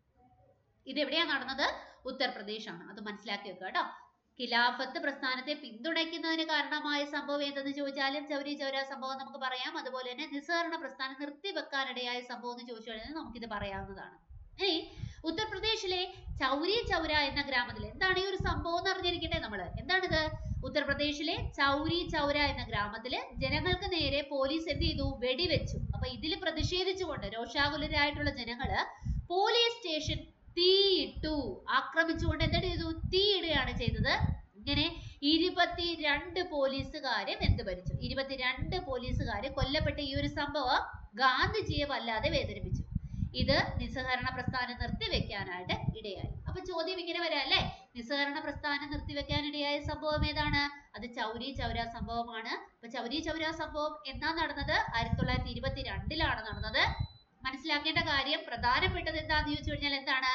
ഇത് എവിടെയാ നടന്നത് ഉത്തർപ്രദേശ് ആണ് അത് മനസ്സിലാക്കി വെക്കുക കേട്ടോ ഖിലാഫത്ത് പ്രസ്ഥാനത്തെ പിന്തുണയ്ക്കുന്നതിന് കാരണമായ സംഭവം ഏതെന്ന് ചോദിച്ചാലും ചൗരി ചൗര സംഭവം നമുക്ക് പറയാം അതുപോലെ തന്നെ നിസ്സഹകരണ പ്രസ്ഥാനം നിർത്തിവെക്കാനിടയായ സംഭവം എന്ന് ചോദിച്ചു കഴിഞ്ഞാൽ നമുക്കിത് പറയാവുന്നതാണ് ഇനി ഉത്തർപ്രദേശിലെ ചൗരി ചൗര എന്ന ഗ്രാമത്തിൽ എന്താണ് ഈ ഒരു സംഭവം എന്ന് അറിഞ്ഞിരിക്കണ്ടേ നമ്മള് എന്താണിത് ഉത്തർപ്രദേശിലെ ചൗരി ചൗര എന്ന ഗ്രാമത്തില് ജനങ്ങൾക്ക് നേരെ പോലീസ് എന്ത് ചെയ്തു വെടിവെച്ചു അപ്പൊ ഇതിൽ പ്രതിഷേധിച്ചുകൊണ്ട് രോഷാകുലരായിട്ടുള്ള ജനങ്ങള് പോലീസ് സ്റ്റേഷൻ തീയിട്ടു ആക്രമിച്ചുകൊണ്ട് എന്ത് ചെയ്തു തീയിടുകയാണ് ചെയ്തത് ഇങ്ങനെ ഇരുപത്തിരണ്ട് പോലീസുകാരെ വെന്തുപരിച്ചു ഇരുപത്തിരണ്ട് പോലീസുകാര് കൊല്ലപ്പെട്ട ഈ ഒരു സംഭവം ഗാന്ധിജിയെ വല്ലാതെ വേദനിപ്പിച്ചു ഇത് നിസ്സഹകരണ പ്രസ്ഥാനം നിർത്തിവെക്കാനായിട്ട് ഇടയായി അപ്പൊ ചോദ്യം ഇങ്ങനെ വരാം അല്ലേ നിസ്സഹകരണ പ്രസ്ഥാനം നിർത്തിവെക്കാൻ ഇടയായ സംഭവം ഏതാണ് അത് ചൗരി ചൗര സംഭവമാണ് അപ്പൊ ചൗരി ചൗര സംഭവം എന്നാ നടന്നത് ആയിരത്തി തൊള്ളായിരത്തി ഇരുപത്തി രണ്ടിലാണ് നടന്നത് മനസ്സിലാക്കേണ്ട കാര്യം പ്രധാനപ്പെട്ടത് എന്താന്ന് ചോദിച്ചു കഴിഞ്ഞാൽ എന്താണ്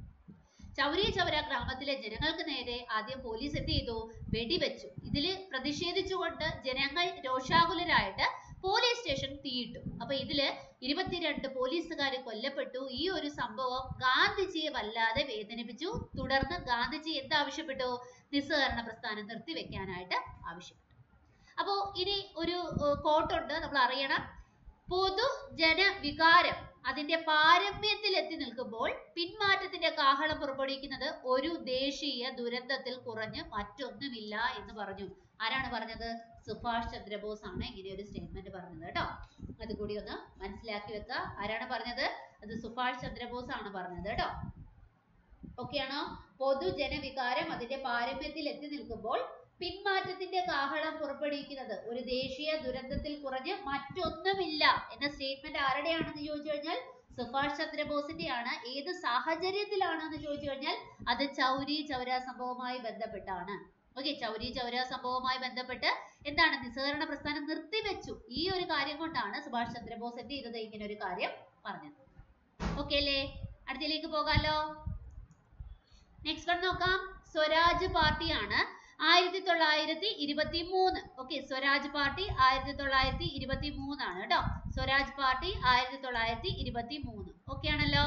ചൗരി ചൗര ഗ്രാമത്തിലെ ജനങ്ങൾക്ക് നേരെ ആദ്യം പോലീസ് എന്ത് ചെയ്തു വെടിവെച്ചു ഇതില് പ്രതിഷേധിച്ചുകൊണ്ട് ജനങ്ങൾ രോഷാകുലരായിട്ട് പോലീസ് സ്റ്റേഷൻ തീയിട്ടു അപ്പൊ ഇതില് ഇരുപത്തിരണ്ട് പോലീസുകാർ കൊല്ലപ്പെട്ടു ഈ ഒരു സംഭവം ഗാന്ധിജിയെ വല്ലാതെ വേദനിപ്പിച്ചു തുടർന്ന് ഗാന്ധിജി എന്ത് ആവശ്യപ്പെട്ടു നിസ്സഹകരണ പ്രസ്ഥാനം നിർത്തിവെക്കാനായിട്ട് ആവശ്യപ്പെട്ടു അപ്പോ ഇനി ഒരു കോട്ടുണ്ട് നമ്മൾ അറിയണം പൊതു ജനവികാരം അതിന്റെ പാരമ്യത്തിൽ എത്തി നിൽക്കുമ്പോൾ പിന്മാറ്റത്തിന്റെ കാഹളം പുറപ്പെടുവിക്കുന്നത് ഒരു ദേശീയ ദുരന്തത്തിൽ കുറഞ്ഞ് മറ്റൊന്നുമില്ല എന്ന് പറഞ്ഞു ആരാണ് പറഞ്ഞത് സുഭാഷ് ചന്ദ്രബോസ് ആണ് ഇങ്ങനെ ഒരു സ്റ്റേറ്റ്മെന്റ് പറഞ്ഞത് കേട്ടോ അത് കൂടി ഒന്ന് മനസ്സിലാക്കി വെക്കുക ആരാണ് പറഞ്ഞത് അത് സുഭാഷ് ചന്ദ്രബോസ് ആണ് പറഞ്ഞത് കേട്ടോ ഓക്കെ ആണോ പൊതുജനവികാരം അതിന്റെ പാരമ്യത്തിൽ എത്തി നിൽക്കുമ്പോൾ പിന്മാറ്റത്തിന്റെ കാഹളം പുറപ്പെടുവിക്കുന്നത് ഒരു ദേശീയ ദുരന്തത്തിൽ കുറഞ്ഞ് മറ്റൊന്നുമില്ല എന്ന സ്റ്റേറ്റ്മെന്റ് ആരുടെയാണെന്ന് ചോദിച്ചു കഴിഞ്ഞാൽ സുഭാഷ് ചന്ദ്രബോസിന്റെ ആണ് ഏത് സാഹചര്യത്തിലാണെന്ന് ചോദിച്ചു കഴിഞ്ഞാൽ അത് ചൗരി ചൗര സംഭവവുമായി ബന്ധപ്പെട്ടാണ് ഓക്കെ ചൗരി ചൗര സംഭവവുമായി ബന്ധപ്പെട്ട് എന്താണ് നിസ്സഹകരണ പ്രസ്ഥാനം നിർത്തിവെച്ചു ഈ ഒരു കാര്യം കൊണ്ടാണ് സുഭാഷ് ചന്ദ്രബോസ് എന്ത് ചെയ്തത് ഇങ്ങനെ ഒരു കാര്യം പറഞ്ഞത് ഓക്കെ അല്ലേ അടുത്തയിലേക്ക് പോകാലോ നെക്സ്റ്റ് വൺ നോക്കാം സ്വരാജ് പാർട്ടിയാണ് ആയിരത്തി തൊള്ളായിരത്തി ഇരുപത്തി മൂന്ന് ഓക്കെ സ്വരാജ് പാർട്ടി ആയിരത്തി തൊള്ളായിരത്തി ഇരുപത്തി മൂന്നാണ് കേട്ടോ സ്വരാജ് പാർട്ടി ആയിരത്തി തൊള്ളായിരത്തി ഇരുപത്തി മൂന്ന് ഓക്കെ ആണല്ലോ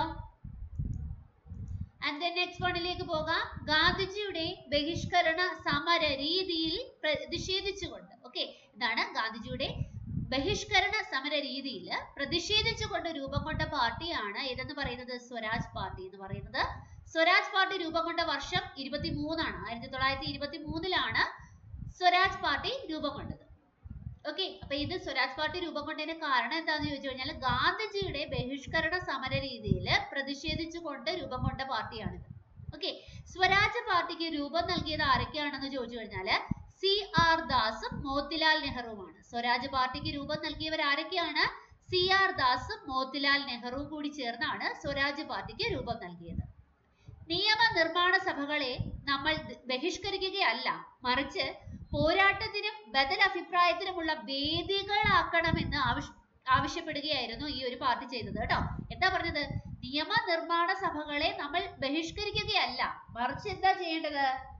ആൻഡ് ദെൻ നെക്സ്റ്റ് വണ്ണിലേക്ക് പോകാം ഗാന്ധിജിയുടെ ബഹിഷ്കരണ സമര രീതിയിൽ പ്രതിഷേധിച്ചുകൊണ്ട് ഓക്കെ ഇതാണ് ഗാന്ധിജിയുടെ ബഹിഷ്കരണ സമര രീതിയിൽ പ്രതിഷേധിച്ചുകൊണ്ട് രൂപം കൊണ്ട പാർട്ടിയാണ് ഏതെന്ന് പറയുന്നത് സ്വരാജ് പാർട്ടി എന്ന് പറയുന്നത് സ്വരാജ് പാർട്ടി രൂപം കൊണ്ട വർഷം ഇരുപത്തി മൂന്നാണ് ആയിരത്തി തൊള്ളായിരത്തി ഇരുപത്തി മൂന്നിലാണ് സ്വരാജ് പാർട്ടി രൂപം കൊണ്ടത് ഓക്കെ അപ്പൊ ഇത് സ്വരാജ് പാർട്ടി രൂപം കൊണ്ടതിന് കാരണം എന്താണെന്ന് ചോദിച്ചു കഴിഞ്ഞാൽ ഗാന്ധിജിയുടെ ബഹിഷ്കരണ സമര രീതിയിൽ പ്രതിഷേധിച്ചുകൊണ്ട് രൂപം കൊണ്ട പാർട്ടിയാണിത് ഓക്കെ സ്വരാജ് പാർട്ടിക്ക് രൂപം നൽകിയത് ആരൊക്കെയാണെന്ന് ചോദിച്ചു കഴിഞ്ഞാല് സി ആർ ദാസും മോത്തിലാൽ നെഹ്റുവുമാണ് സ്വരാജ് പാർട്ടിക്ക് രൂപം നൽകിയവർ ആരൊക്കെയാണ് സി ആർ ദാസും മോത്തിലാൽ നെഹ്റുവും കൂടി ചേർന്നാണ് സ്വരാജ് പാർട്ടിക്ക് രൂപം നൽകിയത് നിയമനിർമ്മാണ സഭകളെ നമ്മൾ ബഹിഷ്കരിക്കുകയല്ല മറിച്ച് പോരാട്ടത്തിനും ബദൽ അഭിപ്രായത്തിനുമുള്ള വേദികളാക്കണമെന്ന് ആവശ്യ ആവശ്യപ്പെടുകയായിരുന്നു ഈ ഒരു പാർട്ടി ചെയ്തത് കേട്ടോ എന്താ പറഞ്ഞത് നിയമനിർമ്മാണ സഭകളെ നമ്മൾ ബഹിഷ്കരിക്കുകയല്ല മറിച്ച് എന്താ ചെയ്യേണ്ടത്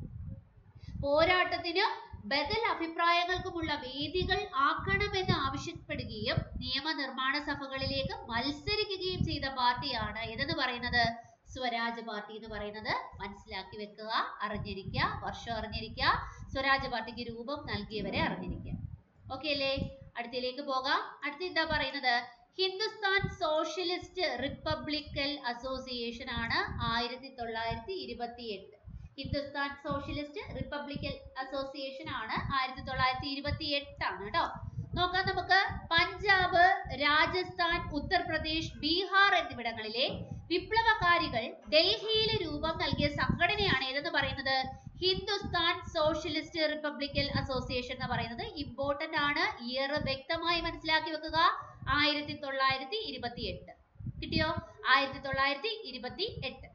പോരാട്ടത്തിനും ബദൽ അഭിപ്രായങ്ങൾക്കുമുള്ള വേദികൾ ആക്കണമെന്ന് ആവശ്യപ്പെടുകയും നിയമനിർമ്മാണ സഭകളിലേക്ക് മത്സരിക്കുകയും ചെയ്ത പാർട്ടിയാണ് ഏതെന്ന് പറയുന്നത് സ്വരാജ് പാർട്ടി എന്ന് പറയുന്നത് മനസ്സിലാക്കി വെക്കുക അറിഞ്ഞിരിക്കുക വർഷം അറിഞ്ഞിരിക്കുക സ്വരാജ് പാർട്ടിക്ക് രൂപം നൽകിയവരെ അറിഞ്ഞിരിക്കുക ഓക്കെ അല്ലേ അടുത്തയിലേക്ക് പോകാം അടുത്ത എന്താ പറയുന്നത് ഹിന്ദുസ്ഥാൻ സോഷ്യലിസ്റ്റ് റിപ്പബ്ലിക്കൽ അസോസിയേഷൻ ആണ് ആയിരത്തി തൊള്ളായിരത്തി ഇരുപത്തി എട്ട് ഹിന്ദുസ്ഥാൻ സോഷ്യലിസ്റ്റ് റിപ്പബ്ലിക്കൽ അസോസിയേഷൻ ആണ് ആയിരത്തി തൊള്ളായിരത്തി ഇരുപത്തി എട്ടാണ് കേട്ടോ നോക്കാം നമുക്ക് പഞ്ചാബ് രാജസ്ഥാൻ ഉത്തർപ്രദേശ് ബീഹാർ എന്നിവിടങ്ങളിലെ വിപ്ലവകാരികൾ ഡൽഹിയിൽ രൂപം നൽകിയ സംഘടനയാണ് ഏതെന്ന് പറയുന്നത് ഹിന്ദുസ്ഥാൻ സോഷ്യലിസ്റ്റ് റിപ്പബ്ലിക്കൽ അസോസിയേഷൻ എന്ന് പറയുന്നത് ഇമ്പോർട്ടന്റ് ആണ് ഇയർ വ്യക്തമായി മനസ്സിലാക്കി വെക്കുക ആയിരത്തി തൊള്ളായിരത്തി ഇരുപത്തി എട്ട് കിട്ടിയോ ആയിരത്തി തൊള്ളായിരത്തി ഇരുപത്തി എട്ട്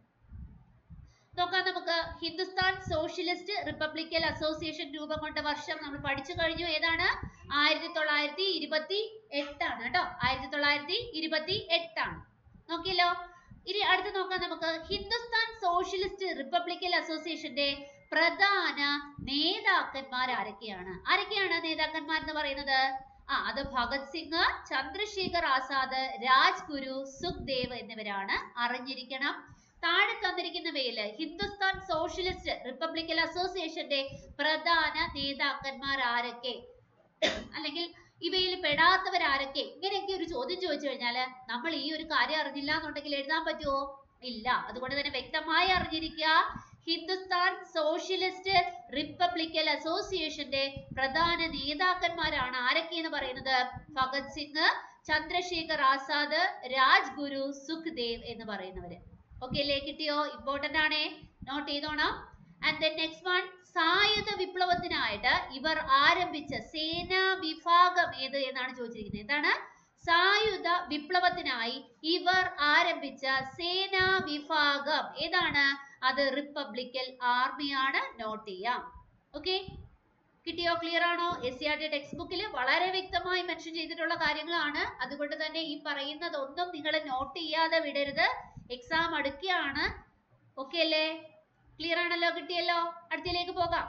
നോക്കാം നമുക്ക് ഹിന്ദുസ്ഥാൻ സോഷ്യലിസ്റ്റ് റിപ്പബ്ലിക്കൽ അസോസിയേഷൻ രൂപം കൊണ്ട വർഷം നമ്മൾ പഠിച്ചു കഴിഞ്ഞു ഏതാണ് ആയിരത്തി തൊള്ളായിരത്തി ഇരുപത്തി എട്ടാണ് കേട്ടോ ആയിരത്തി തൊള്ളായിരത്തി ഇരുപത്തി എട്ടാണ് നോക്കിയല്ലോ ഇനി അടുത്ത് നോക്കാം നമുക്ക് ഹിന്ദുസ്ഥാൻ സോഷ്യലിസ്റ്റ് റിപ്പബ്ലിക്കൽ അസോസിയേഷന്റെ പ്രധാന നേതാക്കന്മാർ ആരൊക്കെയാണ് ആരൊക്കെയാണ് നേതാക്കന്മാർ എന്ന് പറയുന്നത് ആ അത് ഭഗത് സിംഗ് ചന്ദ്രശേഖർ ആസാദ് രാജ്ഗുരു സുഖ്ദേവ് എന്നിവരാണ് അറിഞ്ഞിരിക്കണം താഴെ തന്നിരിക്കുന്നവയില് ഹിന്ദുസ്ഥാൻ സോഷ്യലിസ്റ്റ് റിപ്പബ്ലിക്കൽ അസോസിയേഷന്റെ പ്രധാന നേതാക്കന്മാർ ആരൊക്കെ അല്ലെങ്കിൽ ഇവയിൽ പെടാത്തവർ ആരൊക്കെ ഇങ്ങനെയൊക്കെ ഒരു ചോദ്യം ചോദിച്ചു കഴിഞ്ഞാല് നമ്മൾ ഈ ഒരു കാര്യം അറിഞ്ഞില്ല എന്നുണ്ടെങ്കിൽ എഴുതാൻ പറ്റുമോ ഇല്ല അതുകൊണ്ട് തന്നെ വ്യക്തമായി അറിഞ്ഞിരിക്കുക ഹിന്ദുസ്ഥാൻ സോഷ്യലിസ്റ്റ് റിപ്പബ്ലിക്കൽ അസോസിയേഷന്റെ പ്രധാന നേതാക്കന്മാരാണ് ആരൊക്കെ എന്ന് പറയുന്നത് ഭഗത് സിംഗ് ചന്ദ്രശേഖർ ആസാദ് രാജ്ഗുരു സുഖ്ദേവ് എന്ന് പറയുന്നവര് ഓക്കെ അല്ലേ കിട്ടിയോ ഇമ്പോർട്ടന്റ് ആണേ നോട്ട് ചെയ്തോണം ആൻഡ് ദെൻ നെക്സ്റ്റ് വൺ സായുധ വിപ്ലവത്തിനായിട്ട് ഇവർ ആരംഭിച്ച സേനാ വിഭാഗം ഏത് എന്നാണ് ചോദിച്ചിരിക്കുന്നത് എന്താണ് സായുധ വിപ്ലവത്തിനായി ഇവർ ആരംഭിച്ച സേനാ വിഭാഗം ഏതാണ് അത് റിപ്പബ്ലിക്കൽ ആർമിയാണ് നോട്ട് ചെയ്യാം ഓക്കെ കിട്ടിയോ ക്ലിയർ ആണോ S C R T text ബുക്കിൽ വളരെ വ്യക്തമായി മെൻഷൻ ചെയ്തിട്ടുള്ള കാര്യങ്ങളാണ് അതുകൊണ്ട് തന്നെ ഈ പറയുന്നതൊന്നും നിങ്ങൾ നോട്ട് ചെയ്യാതെ വിടരുത് എക്സാം അടുക്കുകയാണ് ഓക്കെ അല്ലേ ക്ലിയർ ആണല്ലോ കിട്ടിയല്ലോ അടുത്തയിലേക്ക് പോകാം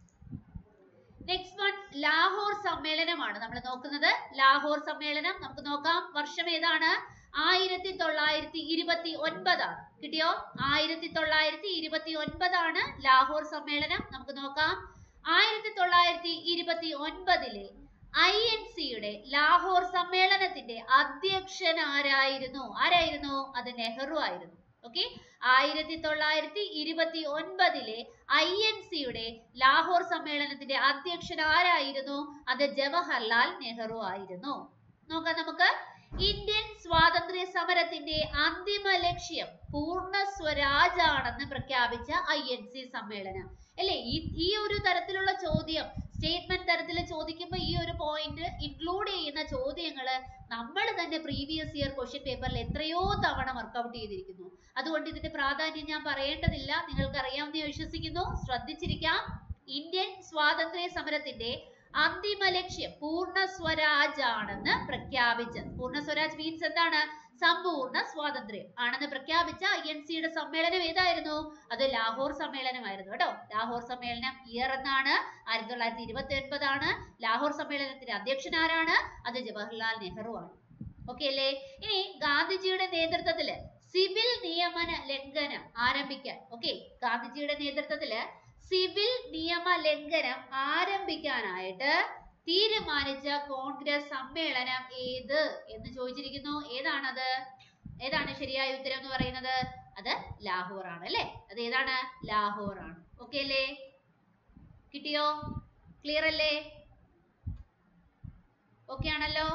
നെക്സ്റ്റ് വൺ ലാഹോർ സമ്മേളനമാണ് നമ്മൾ നോക്കുന്നത് ലാഹോർ സമ്മേളനം നമുക്ക് നോക്കാം വർഷം ഏതാണ് ആയിരത്തി തൊള്ളായിരത്തി ഇരുപത്തി ഒൻപതാണ് കിട്ടിയോ ആയിരത്തി തൊള്ളായിരത്തി ഇരുപത്തി ഒൻപതാണ് ലാഹോർ സമ്മേളനം നമുക്ക് നോക്കാം ആയിരത്തി തൊള്ളായിരത്തി ഇരുപത്തി ഒൻപതിലെ ഐ എൻ സിയുടെ ലാഹോർ സമ്മേളനത്തിന്റെ അധ്യക്ഷൻ ആരായിരുന്നു ആരായിരുന്നു അത് നെഹ്റു ആയിരുന്നു ഓക്കെ ആയിരത്തി തൊള്ളായിരത്തി ഇരുപത്തി ഒൻപതിലെ ഐ എൻ സിയുടെ ലാഹോർ സമ്മേളനത്തിന്റെ അധ്യക്ഷൻ ആരായിരുന്നു അത് ജവഹർലാൽ നെഹ്റു ആയിരുന്നു നോക്കാം നമുക്ക് ഇന്ത്യൻ സ്വാതന്ത്ര്യ സമരത്തിന്റെ അന്തിമ ലക്ഷ്യം പൂർണ്ണ സ്വരാജാണെന്ന് പ്രഖ്യാപിച്ച ഐ എൻ സി സമ്മേളനം അല്ലേ ഈ ഈ ഒരു തരത്തിലുള്ള ചോദ്യം സ്റ്റേറ്റ്മെന്റ് തരത്തിൽ ചോദിക്കുമ്പോൾ ഈ ഒരു പോയിന്റ് ഇൻക്ലൂഡ് ചെയ്യുന്ന ചോദ്യങ്ങള് നമ്മൾ തന്നെ പ്രീവിയസ് ഇയർ ക്വസ്റ്റ്യൻ പേപ്പറിൽ എത്രയോ തവണ വർക്കൗട്ട് ചെയ്തിരിക്കുന്നു അതുകൊണ്ട് ഇതിന്റെ പ്രാധാന്യം ഞാൻ പറയേണ്ടതില്ല നിങ്ങൾക്ക് അറിയാമെന്ന് ഞാൻ വിശ്വസിക്കുന്നു ശ്രദ്ധിച്ചിരിക്കാം ഇന്ത്യൻ സ്വാതന്ത്ര്യ സമരത്തിന്റെ അന്തിമ ലക്ഷ്യം പൂർണ്ണ സ്വരാജ് ആണെന്ന് പ്രഖ്യാപിച്ചത് പൂർണ്ണ സ്വരാജ് മീൻസ് എന്താണ് സമ്പൂർണ്ണ സ്വാതന്ത്ര്യം ആണെന്ന് പ്രഖ്യാപിച്ച ഐ എൻ സിയുടെ സമ്മേളനം ഏതായിരുന്നു അത് ലാഹോർ സമ്മേളനമായിരുന്നു കേട്ടോ ലാഹോർ സമ്മേളനം ഇയർ എന്നാണ് ആയിരത്തി തൊള്ളായിരത്തി ഇരുപത്തി ഒൻപതാണ് ലാഹോർ സമ്മേളനത്തിന്റെ അധ്യക്ഷൻ ആരാണ് അത് ജവഹർലാൽ നെഹ്റു ആണ് ഓക്കെ അല്ലേ ഇനി ഗാന്ധിജിയുടെ നേതൃത്വത്തില് സിവിൽ നിയമന ലംഘനം ആരംഭിക്കാൻ ഓക്കെ ഗാന്ധിജിയുടെ നേതൃത്വത്തില് സിവിൽ നിയമ ലംഘനം ആരംഭിക്കാനായിട്ട് തീരുമാനിച്ച കോൺഗ്രസ് സമ്മേളനം ഏത് എന്ന് ചോദിച്ചിരിക്കുന്നു ഏതാണത് ഏതാണ് ശരിയായ ഉത്തരം എന്ന് പറയുന്നത് അത് ലാഹോർ ആണ് അല്ലേ അത് ഏതാണ് ലാഹോർ ആണ് ഓക്കെ അല്ലേ കിട്ടിയോ ക്ലിയർ അല്ലേ ഓക്കെ ആണല്ലോ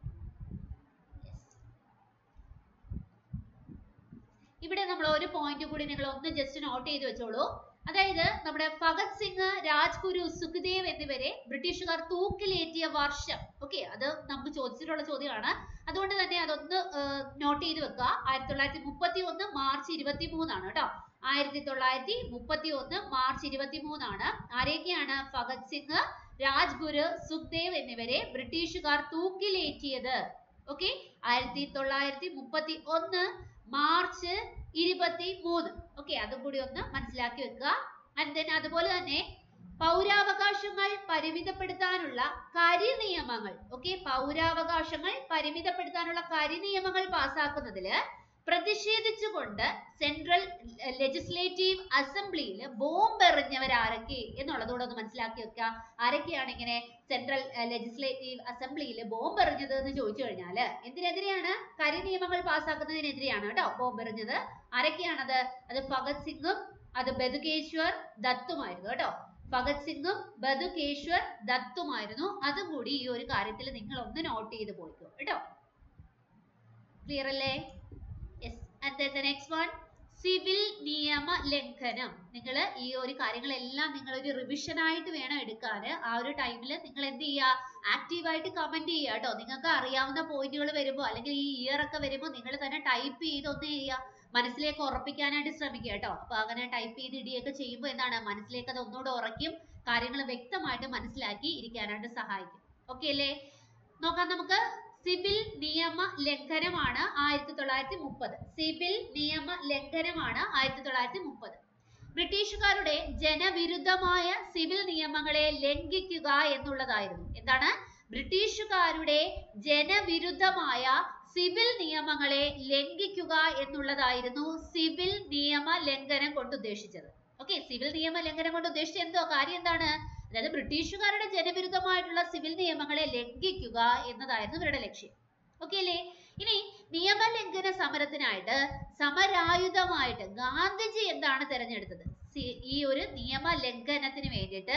ഇവിടെ നമ്മൾ ഒരു പോയിന്റ് കൂടി നിങ്ങൾ ഒന്ന് ജസ്റ്റ് നോട്ട് ചെയ്ത് വെച്ചോളൂ അതായത് നമ്മുടെ ഭഗത് സിംഗ് രാജ്ഗുരു സുഖ്ദേവ് എന്നിവരെ ബ്രിട്ടീഷുകാർ തൂക്കിലേറ്റിയ വർഷം ഓക്കെ അത് നമുക്ക് ചോദിച്ചിട്ടുള്ള ചോദ്യമാണ് അതുകൊണ്ട് തന്നെ അതൊന്ന് നോട്ട് ചെയ്ത് വെക്കുക ആയിരത്തി തൊള്ളായിരത്തി മുപ്പത്തി ഒന്ന് മാർച്ച് ഇരുപത്തി മൂന്നാണ് കേട്ടോ ആയിരത്തി തൊള്ളായിരത്തി മുപ്പത്തി ഒന്ന് മാർച്ച് ഇരുപത്തി മൂന്നാണ് ആരൊക്കെയാണ് ഭഗത് സിംഗ് രാജ്ഗുരു സുഖ്ദേവ് എന്നിവരെ ബ്രിട്ടീഷുകാർ തൂക്കിലേറ്റിയത് ഓക്കെ ആയിരത്തി തൊള്ളായിരത്തി മുപ്പത്തി ഒന്ന് മാർച്ച് ഇരുപത്തി മൂന്ന് ഓക്കെ അതും കൂടി ഒന്ന് മനസ്സിലാക്കി വെക്കുക ആൻഡ് ദെൻ അതുപോലെ തന്നെ പൗരാവകാശങ്ങൾ പരിമിതപ്പെടുത്താനുള്ള കരി നിയമങ്ങൾ ഓക്കെ പൗരാവകാശങ്ങൾ പരിമിതപ്പെടുത്താനുള്ള കരി നിയമങ്ങൾ പാസ്സാക്കുന്നതില് പ്രതിഷേധിച്ചുകൊണ്ട് സെൻട്രൽ ലെജിസ്ലേറ്റീവ് അസംബ്ലിയിൽ ബോംബ് എറിഞ്ഞവർ ആരൊക്കെ എന്നുള്ളതോടെ ഒന്ന് മനസ്സിലാക്കി വെക്കുക ആരൊക്കെയാണ് ഇങ്ങനെ സെൻട്രൽ ലെജിസ്ലേറ്റീവ് അസംബ്ലിയിൽ ബോംബ് എറിഞ്ഞത് എന്ന് ചോദിച്ചു കഴിഞ്ഞാല് എന്തിനെതിരെയാണ് കരി നിയമങ്ങൾ പാസ്സാക്കുന്നതിനെതിരെയാണ് കേട്ടോ ബോംബ് എറിഞ്ഞത് ആരൊക്കെയാണത് അത് ഭഗത് സിംഗും അത് ബതുകേശ്വർ ദത്തുമായിരുന്നു കേട്ടോ ഭഗത് സിംഗും ബതുകേശ്വർ ദത്തുമായിരുന്നു അതും കൂടി ഈ ഒരു കാര്യത്തിൽ നിങ്ങൾ ഒന്ന് നോട്ട് ചെയ്ത് പോയിക്കോ കേട്ടോ ക്ലിയർ അല്ലേ yes and the next one civil നിയമ ലംഘനം നിങ്ങൾ ഈ ഒരു കാര്യങ്ങളെല്ലാം നിങ്ങൾ ഒരു റിവിഷൻ ആയിട്ട് വേണം എടുക്കാൻ ആ ഒരു ടൈമിൽ നിങ്ങൾ എന്ത് ചെയ്യുക ആക്റ്റീവായിട്ട് കമന്റ് ചെയ്യുക കേട്ടോ നിങ്ങൾക്ക് അറിയാവുന്ന പോയിന്റുകൾ വരുമ്പോൾ അല്ലെങ്കിൽ ഈ ഇയർ ഒക്കെ വരുമ്പോൾ നിങ്ങൾ തന്നെ ടൈപ്പ് ചെയ്ത് ഒന്ന് ചെയ്യുക മനസ്സിലേക്ക് ഉറപ്പിക്കാനായിട്ട് ശ്രമിക്കുക കേട്ടോ അപ്പൊ അങ്ങനെ ടൈപ്പ് ചെയ്ത് ഇടിയൊക്കെ ചെയ്യുമ്പോൾ എന്താണ് മനസ്സിലേക്ക് അത് ഒന്നുകൂടെ ഉറയ്ക്കും കാര്യങ്ങൾ വ്യക്തമായിട്ട് മനസ്സിലാക്കി ഇരിക്കാനായിട്ട് സഹായിക്കും ഓക്കെ അല്ലേ നോക്കാം നമുക്ക് സിവിൽ നിയമ ലംഘനമാണ് ആയിരത്തി തൊള്ളായിരത്തി മുപ്പത് സിവിൽ നിയമ ലംഘനമാണ് ആയിരത്തി തൊള്ളായിരത്തി മുപ്പത് ബ്രിട്ടീഷുകാരുടെ ജനവിരുദ്ധമായ സിവിൽ നിയമങ്ങളെ ലംഘിക്കുക എന്നുള്ളതായിരുന്നു എന്താണ് ബ്രിട്ടീഷുകാരുടെ ജനവിരുദ്ധമായ സിവിൽ നിയമങ്ങളെ ലംഘിക്കുക എന്നുള്ളതായിരുന്നു സിവിൽ നിയമ ലംഘനം കൊണ്ട് ഉദ്ദേശിച്ചത് ഓക്കെ സിവിൽ നിയമ ലംഘനം കൊണ്ട് ഉദ്ദേശിച്ചത് എന്തോ കാര്യം എന്താണ് അതായത് ബ്രിട്ടീഷുകാരുടെ ജനവിരുദ്ധമായിട്ടുള്ള സിവിൽ നിയമങ്ങളെ ലംഘിക്കുക എന്നതായിരുന്നു ഇവരുടെ ലക്ഷ്യം ഓക്കെ അല്ലേ ഇനി നിയമലംഘന സമരത്തിനായിട്ട് സമരായുധമായിട്ട് ഗാന്ധിജി എന്താണ് തെരഞ്ഞെടുത്തത് ഈ ഒരു നിയമലംഘനത്തിന് വേണ്ടിയിട്ട്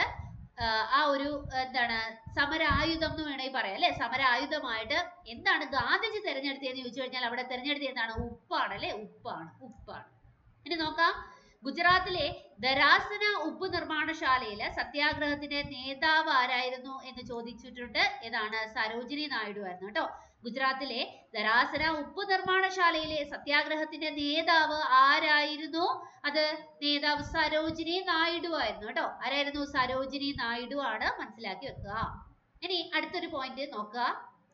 ആ ഒരു എന്താണ് സമരായുധം എന്ന് വേണമെങ്കിൽ പറയാം അല്ലെ സമരായുധമായിട്ട് എന്താണ് ഗാന്ധിജി തെരഞ്ഞെടുത്തതെന്ന് ചോദിച്ചു കഴിഞ്ഞാൽ അവിടെ തെരഞ്ഞെടുത്തത് എന്താണ് ഉപ്പാണ് അല്ലെ ഉപ്പാണ് ഉപ്പാണ് ഇനി നോക്കാം ഗുജറാത്തിലെ ദരാസന ഉപ്പ് നിർമ്മാണശാലയിലെ സത്യാഗ്രഹത്തിന്റെ നേതാവ് ആരായിരുന്നു എന്ന് ചോദിച്ചിട്ടുണ്ട് ഏതാണ് സരോജിനി നായിഡു ആയിരുന്നു കേട്ടോ ഗുജറാത്തിലെ ദരാസന ഉപ്പ് നിർമ്മാണശാലയിലെ സത്യാഗ്രഹത്തിന്റെ നേതാവ് ആരായിരുന്നു അത് നേതാവ് സരോജിനി നായിഡു ആയിരുന്നു കേട്ടോ ആരായിരുന്നു സരോജിനി നായിഡു ആണ് മനസ്സിലാക്കി വെക്കുക ഇനി അടുത്തൊരു പോയിന്റ് നോക്കുക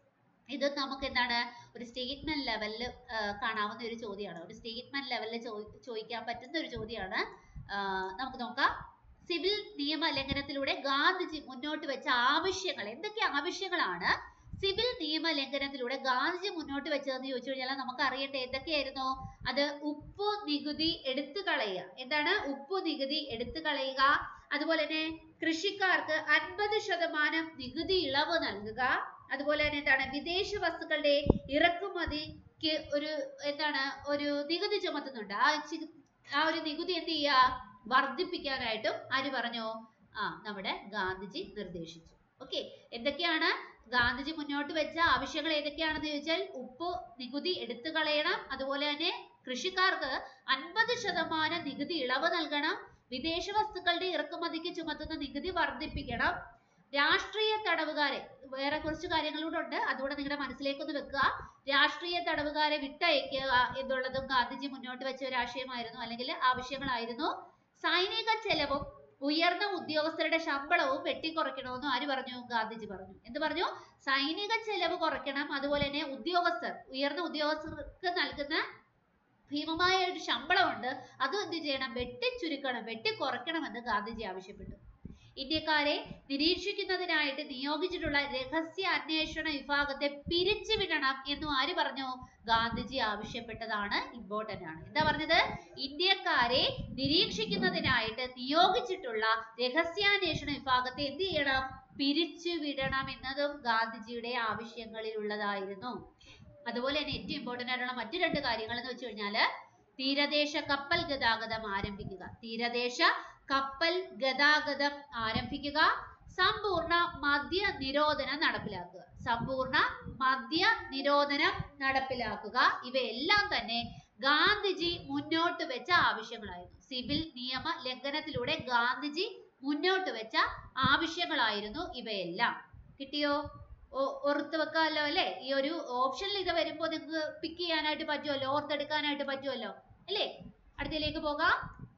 ഇത് നമുക്ക് എന്താണ് ഒരു സ്റ്റേറ്റ്മെന്റ് ലെവലിൽ കാണാവുന്ന ഒരു ചോദ്യമാണ് ഒരു സ്റ്റേറ്റ്മെന്റ് ലെവലിൽ ചോദിക്കാൻ പറ്റുന്ന ഒരു ചോദ്യമാണ് നമുക്ക് നോക്കാം സിവിൽ നിയമ ലംഘനത്തിലൂടെ ഗാന്ധിജി മുന്നോട്ട് വെച്ച ആവശ്യങ്ങൾ എന്തൊക്കെ ആവശ്യങ്ങളാണ് സിവിൽ നിയമ ലംഘനത്തിലൂടെ ഗാന്ധിജി മുന്നോട്ട് വെച്ചതെന്ന് ചോദിച്ചു കഴിഞ്ഞാൽ നമുക്ക് അറിയേണ്ട എന്തൊക്കെയായിരുന്നു അത് ഉപ്പ് നികുതി എടുത്തു കളയുക എന്താണ് ഉപ്പ് നികുതി എടുത്തു കളയുക അതുപോലെ തന്നെ കൃഷിക്കാർക്ക് അൻപത് ശതമാനം നികുതി ഇളവ് നൽകുക അതുപോലെ തന്നെ എന്താണ് വിദേശ വസ്തുക്കളുടെ ഇറക്കുമതിക്ക് ഒരു എന്താണ് ഒരു നികുതി ചുമത്തുന്നുണ്ട് ആ ആ ഒരു നികുതി എന്ത് ചെയ്യുക വർദ്ധിപ്പിക്കാനായിട്ടും ആര് പറഞ്ഞു ആ നമ്മുടെ ഗാന്ധിജി നിർദ്ദേശിച്ചു ഓക്കെ എന്തൊക്കെയാണ് ഗാന്ധിജി മുന്നോട്ട് വെച്ച ആവശ്യങ്ങൾ ഏതൊക്കെയാണെന്ന് ചോദിച്ചാൽ ഉപ്പ് നികുതി എടുത്തു കളയണം അതുപോലെ തന്നെ കൃഷിക്കാർക്ക് അൻപത് ശതമാനം നികുതി ഇളവ് നൽകണം വിദേശ വസ്തുക്കളുടെ ഇറക്കുമതിക്ക് ചുമത്തുന്ന നികുതി വർദ്ധിപ്പിക്കണം രാഷ്ട്രീയ തടവുകാരെ വേറെ കുറച്ച് കാര്യങ്ങളൂടെ ഉണ്ട് അതുകൂടെ നിങ്ങളുടെ മനസ്സിലേക്കൊന്ന് വെക്കുക രാഷ്ട്രീയ തടവുകാരെ വിട്ടയക്കുക എന്നുള്ളതും ഗാന്ധിജി മുന്നോട്ട് വെച്ച ഒരു ആശയമായിരുന്നു അല്ലെങ്കിൽ ആവശ്യങ്ങളായിരുന്നു സൈനിക ചെലവും ഉയർന്ന ഉദ്യോഗസ്ഥരുടെ ശമ്പളവും വെട്ടിക്കുറയ്ക്കണമെന്നും ആര് പറഞ്ഞു ഗാന്ധിജി പറഞ്ഞു എന്ത് പറഞ്ഞു സൈനിക ചെലവ് കുറയ്ക്കണം അതുപോലെ തന്നെ ഉദ്യോഗസ്ഥർ ഉയർന്ന ഉദ്യോഗസ്ഥർക്ക് നൽകുന്ന ഭീമമായ ഒരു ശമ്പളമുണ്ട് അതും എന്ത് ചെയ്യണം വെട്ടിച്ചുരുക്കണം വെട്ടിക്കുറയ്ക്കണമെന്ന് ഗാന്ധിജി ആവശ്യപ്പെട്ടു ഇന്ത്യക്കാരെ നിരീക്ഷിക്കുന്നതിനായിട്ട് നിയോഗിച്ചിട്ടുള്ള രഹസ്യ അന്വേഷണ വിഭാഗത്തെ പിരിച്ചുവിടണം എന്നും ആര് പറഞ്ഞു ഗാന്ധിജി ആവശ്യപ്പെട്ടതാണ് ഇമ്പോർട്ടന്റ് ആണ് എന്താ പറഞ്ഞത് ഇന്ത്യക്കാരെ നിരീക്ഷിക്കുന്നതിനായിട്ട് നിയോഗിച്ചിട്ടുള്ള രഹസ്യാന്വേഷണ വിഭാഗത്തെ എന്ത് ചെയ്യണം പിരിച്ചുവിടണം എന്നതും ഗാന്ധിജിയുടെ ആവശ്യങ്ങളിൽ ഉള്ളതായിരുന്നു അതുപോലെ തന്നെ ഏറ്റവും ഇമ്പോർട്ടന്റ് ആയിട്ടുള്ള മറ്റു രണ്ട് കാര്യങ്ങൾ എന്ന് വെച്ച് കഴിഞ്ഞാല് തീരദേശ കപ്പൽ ഗതാഗതം ആരംഭിക്കുക തീരദേശ കപ്പൽ ഗതാഗതം ആരംഭിക്കുക സമ്പൂർണ്ണ മദ്യ നിരോധനം നടപ്പിലാക്കുക സമ്പൂർണ്ണ മദ്യ നിരോധനം നടപ്പിലാക്കുക ഇവയെല്ലാം തന്നെ ഗാന്ധിജി മുന്നോട്ട് വെച്ച ആവശ്യങ്ങളായിരുന്നു സിവിൽ നിയമ ലംഘനത്തിലൂടെ ഗാന്ധിജി മുന്നോട്ട് വെച്ച ആവശ്യങ്ങളായിരുന്നു ഇവയെല്ലാം കിട്ടിയോ ഓ- ഓർത്ത് വെക്കാമല്ലോ അല്ലേ ഈ ഒരു ഓപ്ഷനിൽ ഇത് വരുമ്പോ നിങ്ങൾക്ക് പിക്ക് ചെയ്യാനായിട്ട് പറ്റുമല്ലോ ഓർത്തെടുക്കാനായിട്ട് പറ്റുമല്ലോ അല്ലേ അടുത്തതിലേക്ക് പോകാം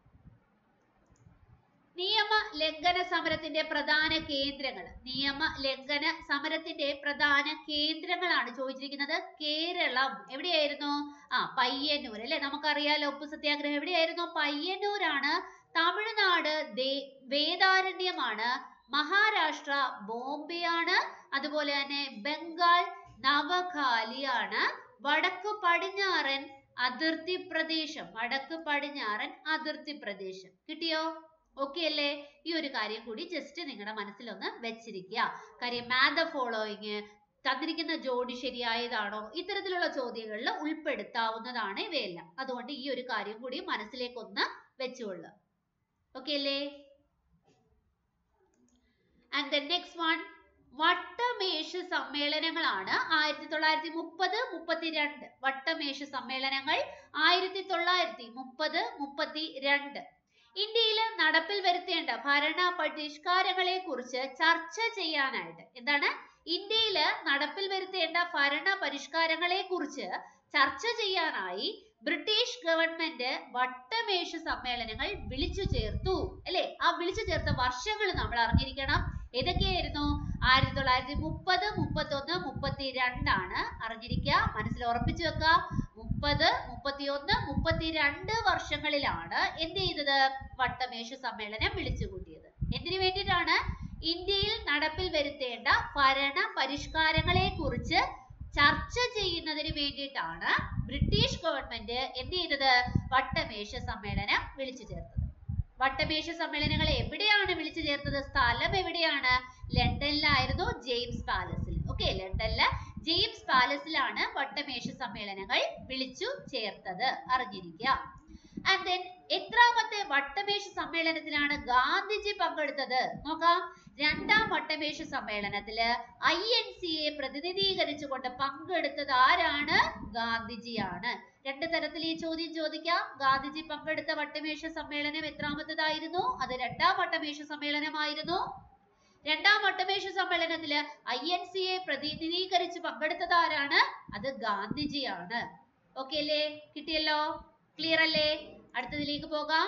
നിയമ ലംഘന സമരത്തിന്റെ പ്രധാന കേന്ദ്രങ്ങൾ നിയമ ലംഘന സമരത്തിന്റെ പ്രധാന കേന്ദ്രങ്ങളാണ് ചോദിച്ചിരിക്കുന്നത് കേരളം എവിടെയായിരുന്നു ആ പയ്യന്നൂർ അല്ലെ നമുക്കറിയാലോ ഉപ്പു സത്യാഗ്രഹം എവിടെയായിരുന്നു പയ്യന്നൂരാണ് തമിഴ്നാട് ദേ- വേദാരണ്യമാണ് മഹാരാഷ്ട്ര ബോംബെ ആണ് അതുപോലെ തന്നെ ബംഗാൾ നവഖാലിയാണ് വടക്കു പടിഞ്ഞാറൻ അതിർത്തി പ്രദേശം വടക്കു പടിഞ്ഞാറൻ അതിർത്തി പ്രദേശം കിട്ടിയോ ഓക്കെ അല്ലേ ഈ ഒരു കാര്യം കൂടി ജസ്റ്റ് നിങ്ങളുടെ മനസ്സിലൊന്ന് വെച്ചിരിക്കുക കാര്യം മാത് ഫോളോയിങ് തന്നിരിക്കുന്ന ജോഡി ശരിയായതാണോ ഇത്തരത്തിലുള്ള ചോദ്യങ്ങളിൽ ഉൾപ്പെടുത്താവുന്നതാണ് ഇവയെല്ലാം അതുകൊണ്ട് ഈ ഒരു കാര്യം കൂടി മനസ്സിലേക്കൊന്ന് വെച്ചുകൊള്ളുക ഓക്കെ അല്ലേ ആൻഡ് ദ നെക്സ്റ്റ് വൺ വട്ടമേശ സമ്മേളനങ്ങളാണ് ആയിരത്തി തൊള്ളായിരത്തി മുപ്പത് മുപ്പത്തിരണ്ട് വട്ടമേശ സമ്മേളനങ്ങൾ ആയിരത്തി തൊള്ളായിരത്തി മുപ്പത് മുപ്പത്തി രണ്ട് ഇന്ത്യയിൽ നടപ്പിൽ വരുത്തേണ്ട ഭരണ പരിഷ്കാരങ്ങളെ കുറിച്ച് ചർച്ച ചെയ്യാനായിട്ട് എന്താണ് ഇന്ത്യയിൽ നടപ്പിൽ വരുത്തേണ്ട ഭരണ പരിഷ്കാരങ്ങളെ കുറിച്ച് ചർച്ച ചെയ്യാനായി ബ്രിട്ടീഷ് ഗവൺമെന്റ് വട്ടമേശ സമ്മേളനങ്ങൾ വിളിച്ചു ചേർത്തു അല്ലെ ആ വിളിച്ചു ചേർത്ത വർഷങ്ങൾ നമ്മൾ അറിഞ്ഞിരിക്കണം ഏതൊക്കെയായിരുന്നു ആയിരത്തി തൊള്ളായിരത്തി മുപ്പത് മുപ്പത്തി ഒന്ന് മുപ്പത്തി രണ്ടാണ് അറിഞ്ഞിരിക്കുക മനസ്സിൽ ഉറപ്പിച്ചു വെക്കുക മുപ്പത് മുപ്പത്തി ഒന്ന് മുപ്പത്തിരണ്ട് വർഷങ്ങളിലാണ് എന്ത് ചെയ്തത് വട്ടമേശ സമ്മേളനം വിളിച്ചു കൂട്ടിയത് എന്തിനു വേണ്ടിയിട്ടാണ് ഇന്ത്യയിൽ നടപ്പിൽ വരുത്തേണ്ട ഭരണ പരിഷ്കാരങ്ങളെ കുറിച്ച് ചർച്ച ചെയ്യുന്നതിന് വേണ്ടിയിട്ടാണ് ബ്രിട്ടീഷ് ഗവൺമെന്റ് എന്ത് ചെയ്തത് വട്ടമേശ സമ്മേളനം വിളിച്ചു ചേർത്തത് വട്ടമേശ സമ്മേളനങ്ങൾ എവിടെയാണ് വിളിച്ചു ചേർത്തത് സ്ഥലം എവിടെയാണ് ലണ്ടനിലായിരുന്നു ജെയിംസ് പാലസിൽ ഓക്കെ ലണ്ടനിലെ ജെയിംസ് പാലസിലാണ് വട്ടമേശ സമ്മേളനങ്ങൾ വിളിച്ചു ചേർത്തത് അറിഞ്ഞിരിക്കുക ആൻഡ് ദെൻ എത്രാമത്തെ വട്ടമേശ സമ്മേളനത്തിലാണ് ഗാന്ധിജി പങ്കെടുത്തത് നോക്കാം രണ്ടാം വട്ടമേശ സമ്മേളനത്തില് ഐ എൻ സിയെ പ്രതിനിധീകരിച്ചുകൊണ്ട് പങ്കെടുത്തത് ആരാണ് ഗാന്ധിജിയാണ് രണ്ട് തരത്തിൽ ഈ ചോദ്യം ചോദിക്കാം ഗാന്ധിജി പങ്കെടുത്ത വട്ടമേശ സമ്മേളനം എത്രാമത്തേതായിരുന്നു അത് രണ്ടാം വട്ടമേശ സമ്മേളനമായിരുന്നു രണ്ടാം വട്ടമേശ സമ്മേളനത്തില് ഐ എൻ സിയെ പ്രതിനിധീകരിച്ച് പങ്കെടുത്തത് ആരാണ് അത് ഗാന്ധിജിയാണ് ഓക്കെ അല്ലേ കിട്ടിയല്ലോ ക്ലിയർ അല്ലേ അടുത്തതിലേക്ക് പോകാം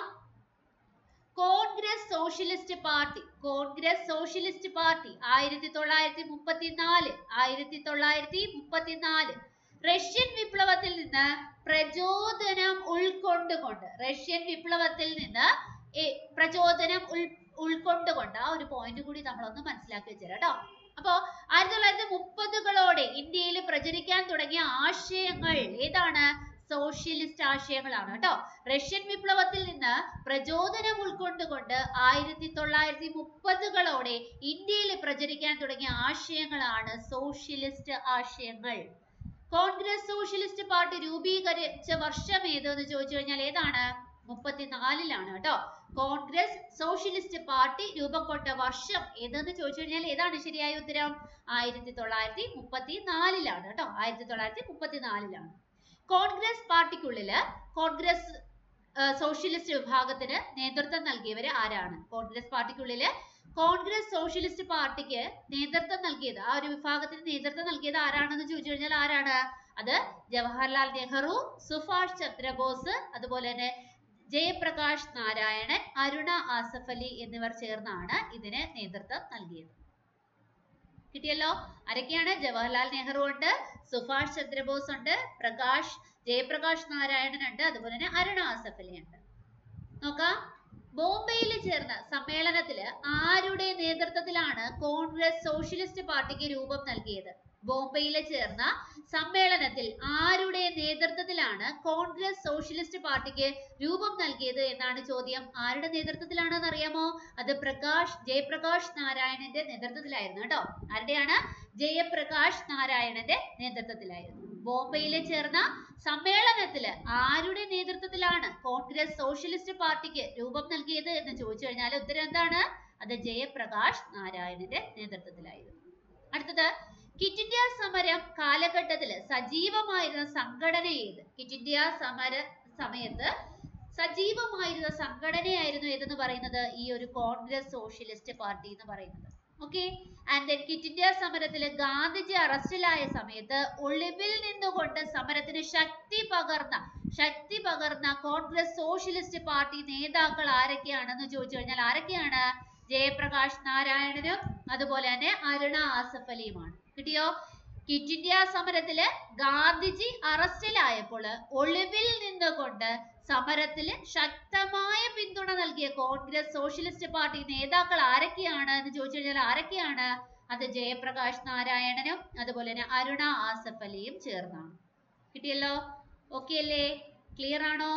Congress socialist party Congress socialist party ആയിരത്തി തൊള്ളായിരത്തി മുപ്പത്തിനാല് ആയിരത്തി തൊള്ളായിരത്തി മുപ്പത്തിനാല് റഷ്യൻ വിപ്ലവത്തിൽ നിന്ന് പ്രചോദനം ഉൾക്കൊണ്ടുകൊണ്ട് റഷ്യൻ വിപ്ലവത്തിൽ നിന്ന് എ- പ്രചോദനം ഉൾ ഉൾക്കൊണ്ടുകൊണ്ട് ആ ഒരു പോയിന്റ് കൂടി നമ്മളൊന്ന് മനസ്സിലാക്കി വെച്ചുതരാം കേട്ടോ അപ്പോ ആയിരത്തി തൊള്ളായിരത്തി മുപ്പതുകളോടെ ഇന്ത്യയിൽ പ്രചരിക്കാൻ തുടങ്ങിയ ആശയങ്ങൾ ഏതാണ് സോഷ്യലിസ്റ്റ് ആശയങ്ങളാണ് കേട്ടോ റഷ്യൻ വിപ്ലവത്തിൽ നിന്ന് പ്രചോദനം ഉൾക്കൊണ്ടുകൊണ്ട് ആയിരത്തി തൊള്ളായിരത്തി മുപ്പതുകളോടെ ഇന്ത്യയിൽ പ്രചരിക്കാൻ തുടങ്ങിയ ആശയങ്ങളാണ് സോഷ്യലിസ്റ്റ് ആശയങ്ങൾ കോൺഗ്രസ് സോഷ്യലിസ്റ്റ് പാർട്ടി രൂപീകരിച്ച വർഷം ഏതെന്ന് ചോദിച്ചു കഴിഞ്ഞാൽ ഏതാണ് മുപ്പത്തിനാലിലാണ് കേട്ടോ കോൺഗ്രസ് സോഷ്യലിസ്റ്റ് പാർട്ടി രൂപം കൊണ്ട വർഷം ഏതെന്ന് ചോദിച്ചു കഴിഞ്ഞാൽ ഏതാണ് ശരിയായ ഉത്തരം ആയിരത്തി തൊള്ളായിരത്തി മുപ്പത്തി നാലിലാണ് കേട്ടോ ആയിരത്തി തൊള്ളായിരത്തി മുപ്പത്തി നാലിലാണ് കോൺഗ്രസ് പാർട്ടിക്കുള്ളില് കോൺഗ്രസ് ആ, സോഷ്യലിസ്റ്റ് വിഭാഗത്തിന് നേതൃത്വം നൽകിയവര് ആരാണ് കോൺഗ്രസ് പാർട്ടിക്കുള്ളില് കോൺഗ്രസ് സോഷ്യലിസ്റ്റ് പാർട്ടിക്ക് നേതൃത്വം നൽകിയത് ആ ഒരു വിഭാഗത്തിന് നേതൃത്വം നൽകിയത് ആരാണെന്ന് ചോദിച്ചു കഴിഞ്ഞാൽ ആരാണ് അത് ജവഹർലാൽ നെഹ്റു സുഭാഷ് ചന്ദ്രബോസ് അതുപോലെ തന്നെ ജയപ്രകാശ് നാരായണൻ അരുണ ആസഫ് അലി എന്നിവർ ചേർന്നാണ് ഇതിന് നേതൃത്വം നൽകിയത് കിട്ടിയല്ലോ ആരൊക്കെയാണ് ജവഹർലാൽ നെഹ്റു ഉണ്ട് സുഭാഷ് ചന്ദ്രബോസ് ഉണ്ട് പ്രകാശ് ജയപ്രകാശ് നാരായണൻ ഉണ്ട് അതുപോലെ തന്നെ അരുണ ആസഫ് അലി ഉണ്ട് നോക്കാം ബോംബെയിൽ ചേർന്ന സമ്മേളനത്തില് ആരുടെ നേതൃത്വത്തിലാണ് കോൺഗ്രസ് സോഷ്യലിസ്റ്റ് പാർട്ടിക്ക് രൂപം നൽകിയത് ബോംബെയിൽ ചേർന്ന സമ്മേളനത്തിൽ ആരുടെ നേതൃത്വത്തിലാണ് കോൺഗ്രസ് സോഷ്യലിസ്റ്റ് പാർട്ടിക്ക് രൂപം നൽകിയത് എന്നാണ് ചോദ്യം ആരുടെ നേതൃത്വത്തിലാണെന്ന് അറിയാമോ അത് പ്രകാശ് ജയപ്രകാശ് നാരായണന്റെ നേതൃത്വത്തിലായിരുന്നു കേട്ടോ ആരുടെയാണ് ജയപ്രകാശ് നാരായണന്റെ നേതൃത്വത്തിലായിരുന്നു ബോംബെയിൽ ചേർന്ന സമ്മേളനത്തില് ആരുടെ നേതൃത്വത്തിലാണ് കോൺഗ്രസ് സോഷ്യലിസ്റ്റ് പാർട്ടിക്ക് രൂപം നൽകിയത് എന്ന് ചോദിച്ചു കഴിഞ്ഞാൽ ഉത്തരം എന്താണ് അത് ജയപ്രകാശ് നാരായണന്റെ നേതൃത്വത്തിലായിരുന്നു അടുത്തത് ക്വിറ്റ് ഇന്ത്യ സമരം കാലഘട്ടത്തില് സജീവമായിരുന്ന സംഘടന ഏത് ക്വിറ്റ് ഇന്ത്യ സമര സമയത്ത് സജീവമായിരുന്ന സംഘടനയായിരുന്നു ഏതെന്ന് പറയുന്നത് ഈ ഒരു കോൺഗ്രസ് സോഷ്യലിസ്റ്റ് പാർട്ടി എന്ന് പറയുന്നത് okay and then quit India സമരത്തില് ഗാന്ധിജി അറസ്റ്റിലായ സമയത്ത് ഒളിവിൽ നിന്നുകൊണ്ട് സമരത്തിന് ശക്തി പകർന്ന ശക്തി പകർന്ന കോൺഗ്രസ് സോഷ്യലിസ്റ്റ് പാർട്ടി നേതാക്കൾ ആരൊക്കെയാണെന്ന് ചോദിച്ചു കഴിഞ്ഞാൽ ആരൊക്കെയാണ് ജയപ്രകാശ് നാരായണനും അതുപോലെ തന്നെ അരുണ ആസഫ് അലിയുമാണ് കിട്ടിയോ ക്വിറ്റ് ഇന്ത്യ സമരത്തില് ഗാന്ധിജി അറസ്റ്റിലായപ്പോൾ ഒളിവിൽ നിന്നുകൊണ്ട് സമരത്തില് ശക്തമായ പിന്തുണ നൽകിയ കോൺഗ്രസ് സോഷ്യലിസ്റ്റ് പാർട്ടി നേതാക്കൾ ആരൊക്കെയാണ് എന്ന് ചോദിച്ചു കഴിഞ്ഞാൽ ആരൊക്കെയാണ് അത് ജയപ്രകാശ് നാരായണനും അതുപോലെ തന്നെ അരുണ ആസഫ് അലിയും ചേർന്നാണ് കിട്ടിയല്ലോ ഓക്കെ അല്ലേ ക്ലിയർ ആണോ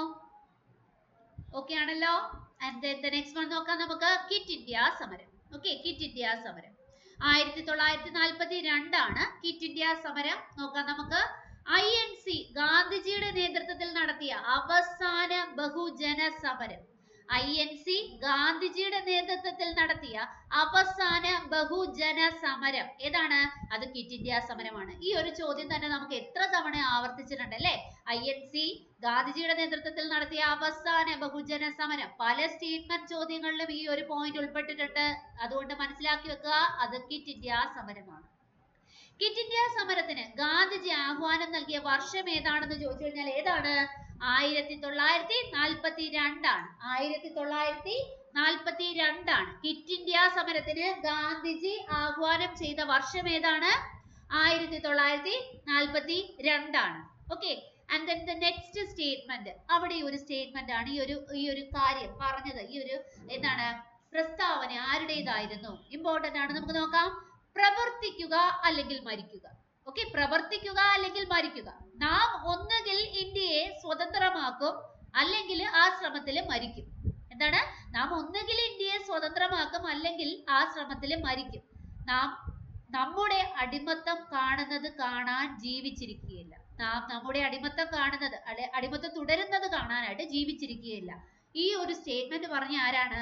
ഓക്കെ ആണല്ലോ ആൻഡ് ദെൻ നെക്സ്റ്റ് വൺ നോക്കാം നമുക്ക് ക്വിറ്റ് ഇന്ത്യ സമരം ഓക്കെ ക്വിറ്റ് ഇന്ത്യ സമരം ആയിരത്തി തൊള്ളായിരത്തി നാൽപ്പത്തി രണ്ടാണ് ക്വിറ്റ് ഇന്ത്യ സമരം നോക്കാം നമുക്ക് ഐ എൻ സി ഗാന്ധിജിയുടെ നേതൃത്വത്തിൽ നടത്തിയ അവസാന ബഹുജന സമരം ഐ എൻ സി ഗാന്ധിജിയുടെ നേതൃത്വത്തിൽ നടത്തിയ അവസാന ബഹുജന സമരം ഏതാണ് അത് ക്വിറ്റ് ഇന്ത്യ സമരമാണ് ഈ ഒരു ചോദ്യം തന്നെ നമുക്ക് എത്ര തവണ ആവർത്തിച്ചിട്ടുണ്ട് അല്ലെ ഐ എൻ സി ഗാന്ധിജിയുടെ നേതൃത്വത്തിൽ നടത്തിയ അവസാന ബഹുജന സമരം പല സ്റ്റേറ്റ്മെന്റ് ചോദ്യങ്ങളിലും ഈ ഒരു പോയിന്റ് ഉൾപ്പെട്ടിട്ടുണ്ട് അതുകൊണ്ട് മനസ്സിലാക്കി വെക്കുക അത് ക്വിറ്റ് ഇന്ത്യ സമരമാണ് ക്വിറ്റ് ഇന്ത്യ സമരത്തിന് ഗാന്ധിജി ആഹ്വാനം നൽകിയ വർഷം ഏതാണെന്ന് ചോദിച്ചു കഴിഞ്ഞാൽ ഏതാണ് ആയിരത്തി തൊള്ളായിരത്തി നാൽപ്പത്തി രണ്ടാണ് ആയിരത്തി തൊള്ളായിരത്തി നാൽപ്പത്തി രണ്ടാണ് ക്വിറ്റ് ഇന്ത്യ സമരത്തിന് ഗാന്ധിജി ആഹ്വാനം ചെയ്ത വർഷം ഏതാണ് ആയിരത്തി തൊള്ളായിരത്തി നാൽപ്പത്തി രണ്ടാണ് okay and then the next statement അവിടെ ഒരു സ്റ്റേറ്റ്മെന്റ് ആണ് ഈ ഒരു ഈ ഒരു കാര്യം പറഞ്ഞത് ഈ ഒരു എന്താണ് പ്രസ്താവന ആരുടേതായിരുന്നു ഇമ്പോർട്ടന്റ് ആണ് നമുക്ക് നോക്കാം പ്രവർത്തിക്കുക അല്ലെങ്കിൽ മരിക്കുക ഓക്കെ പ്രവർത്തിക്കുക അല്ലെങ്കിൽ മരിക്കുക നാം ഒന്നുകിൽ ഇന്ത്യയെ സ്വതന്ത്രമാക്കും അല്ലെങ്കിൽ ആ ശ്രമത്തിൽ മരിക്കും എന്താണ് നാം ഒന്നുകിൽ ഇന്ത്യയെ സ്വതന്ത്രമാക്കും അല്ലെങ്കിൽ ആ ശ്രമത്തിൽ മരിക്കും നാം നമ്മുടെ അടിമത്തം കാണുന്നത് കാണാൻ ജീവിച്ചിരിക്കുകയില്ല നാം നമ്മുടെ അടിമത്തം കാണുന്നത് അല്ലെ അടിമത്തം തുടരുന്നത് കാണാനായിട്ട് ജീവിച്ചിരിക്കുകയില്ല ഈ ഒരു സ്റ്റേറ്റ്മെന്റ് പറഞ്ഞ ആരാണ്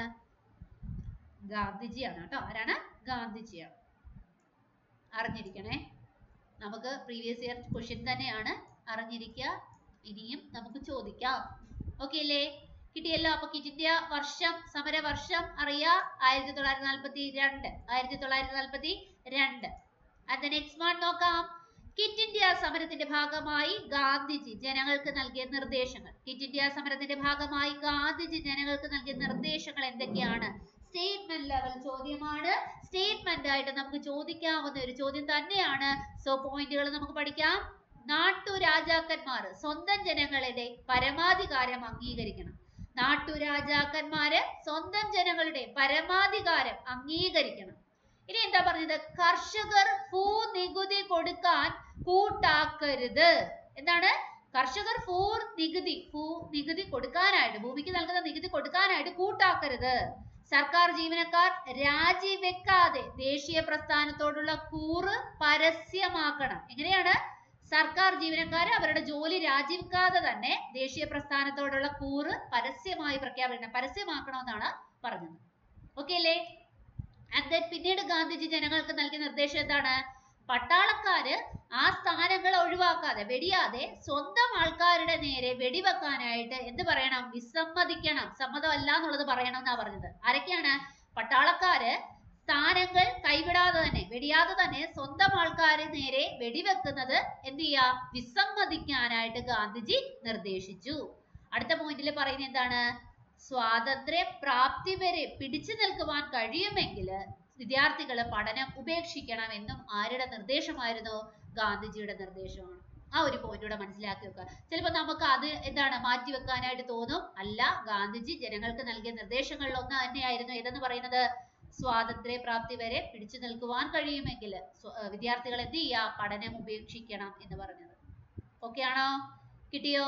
ഗാന്ധിജിയാണ് കേട്ടോ ആരാണ് ഗാന്ധിജിയാണ് അറിഞ്ഞിരിക്കണേ നമുക്ക് പ്രീവിയസ് ഇയർ ക്വസ്റ്റ്യൻ തന്നെയാണ് അറിഞ്ഞിരിക്കുക ഇനിയും നമുക്ക് ചോദിക്കാം ഓക്കെ അല്ലേ കിട്ടിയല്ലോ അപ്പൊ ക്വിറ്റ് ഇന്ത്യ വർഷം സമര വർഷം അറിയാ ആയിരത്തി തൊള്ളായിരത്തി നാൽപ്പത്തി രണ്ട് ആയിരത്തി തൊള്ളായിരത്തി നാൽപ്പത്തി രണ്ട് അത് നെക്സ്റ്റ് വൺ നോക്കാം ക്വിറ്റ് ഇന്ത്യ സമരത്തിന്റെ ഭാഗമായി ഗാന്ധിജി ജനങ്ങൾക്ക് നൽകിയ നിർദ്ദേശങ്ങൾ ക്വിറ്റ് ഇന്ത്യ സമരത്തിന്റെ ഭാഗമായി ഗാന്ധിജി ജനങ്ങൾക്ക് നൽകിയ നിർദ്ദേശങ്ങൾ എന്തൊക്കെയാണ് സ്റ്റേറ്റ്മെന്റ് ലെവൽ ചോദ്യമാണ് സ്റ്റേറ്റ്മെന്റ് ആയിട്ട് നമുക്ക് ചോദിക്കാവുന്ന ഒരു ചോദ്യം തന്നെയാണ് സോ പോയിന്റുകൾ നമുക്ക് പഠിക്കാം നാട്ടുരാജാക്കന്മാർ സ്വന്തം ജനങ്ങളുടെ പരമാധികാരം അംഗീകരിക്കണം നാട്ടുരാജാക്കന്മാര് സ്വന്തം ജനങ്ങളുടെ പരമാധികാരം അംഗീകരിക്കണം ഇനി എന്താ പറഞ്ഞത് കർഷകർ ഭൂനികുതി കൊടുക്കാൻ കൂട്ടാക്കരുത് എന്താണ് കർഷകർ ഭൂ നികുതി ഭൂ നികുതി കൊടുക്കാനായിട്ട് ഭൂമിക്ക് നൽകുന്ന നികുതി കൊടുക്കാനായിട്ട് കൂട്ടാക്കരുത് സർക്കാർ ജീവനക്കാർ രാജിവെക്കാതെ ദേശീയ പ്രസ്ഥാനത്തോടുള്ള കൂറ് പരസ്യമാക്കണം എങ്ങനെയാണ് സർക്കാർ ജീവനക്കാർ അവരുടെ ജോലി രാജിവെക്കാതെ തന്നെ ദേശീയ പ്രസ്ഥാനത്തോടുള്ള കൂറ് പരസ്യമായി പ്രഖ്യാപിക്കണം പരസ്യമാക്കണമെന്നാണ് പറഞ്ഞത് ഓക്കെ അല്ലേ ആൻഡ് ദെൻ പിന്നീട് ഗാന്ധിജി ജനങ്ങൾക്ക് നൽകിയ നിർദ്ദേശം എന്താണ് പട്ടാളക്കാര് ആ സ്ഥാനങ്ങൾ ഒഴിവാക്കാതെ വെടിയാതെ സ്വന്തം ആൾക്കാരുടെ നേരെ വെടിവെക്കാനായിട്ട് എന്ത് പറയണം വിസമ്മതിക്കണം സമ്മതമല്ല എന്നുള്ളത് പറയണം എന്നാ പറഞ്ഞത് ആരൊക്കെയാണ് പട്ടാളക്കാര് സ്ഥാനങ്ങൾ കൈവിടാതെ തന്നെ വെടിയാതെ തന്നെ സ്വന്തം ആൾക്കാരെ നേരെ വെടിവെക്കുന്നത് എന്ത് ചെയ്യാ വിസമ്മതിക്കാനായിട്ട് ഗാന്ധിജി നിർദ്ദേശിച്ചു അടുത്ത പോയിന്റിൽ പറയുന്നത് എന്താണ് സ്വാതന്ത്ര്യ പ്രാപ്തി വരെ പിടിച്ചു നിൽക്കുവാൻ കഴിയുമെങ്കിൽ വിദ്യാർത്ഥികൾ പഠനം ഉപേക്ഷിക്കണം എന്നും ആരുടെ നിർദ്ദേശമായിരുന്നു ഗാന്ധിജിയുടെ നിർദ്ദേശമാണ് ആ ഒരു പോയിന്റ് കൂടെ മനസ്സിലാക്കി വെക്കുക ചിലപ്പോൾ നമുക്ക് അത് എന്താണ് മാറ്റി വെക്കാനായിട്ട് തോന്നും അല്ല ഗാന്ധിജി ജനങ്ങൾക്ക് നൽകിയ നിർദ്ദേശങ്ങളിൽ ഒന്ന് തന്നെയായിരുന്നു ഏതെന്ന് പറയുന്നത് സ്വാതന്ത്ര്യ പ്രാപ്തി വരെ പിടിച്ചു നിൽക്കുവാൻ കഴിയുമെങ്കിൽ സ്വ- ഏർ വിദ്യാർത്ഥികൾ എന്ത് ചെയ്യുക പഠനം ഉപേക്ഷിക്കണം എന്ന് പറഞ്ഞത് ഓക്കെ ആണോ കിട്ടിയോ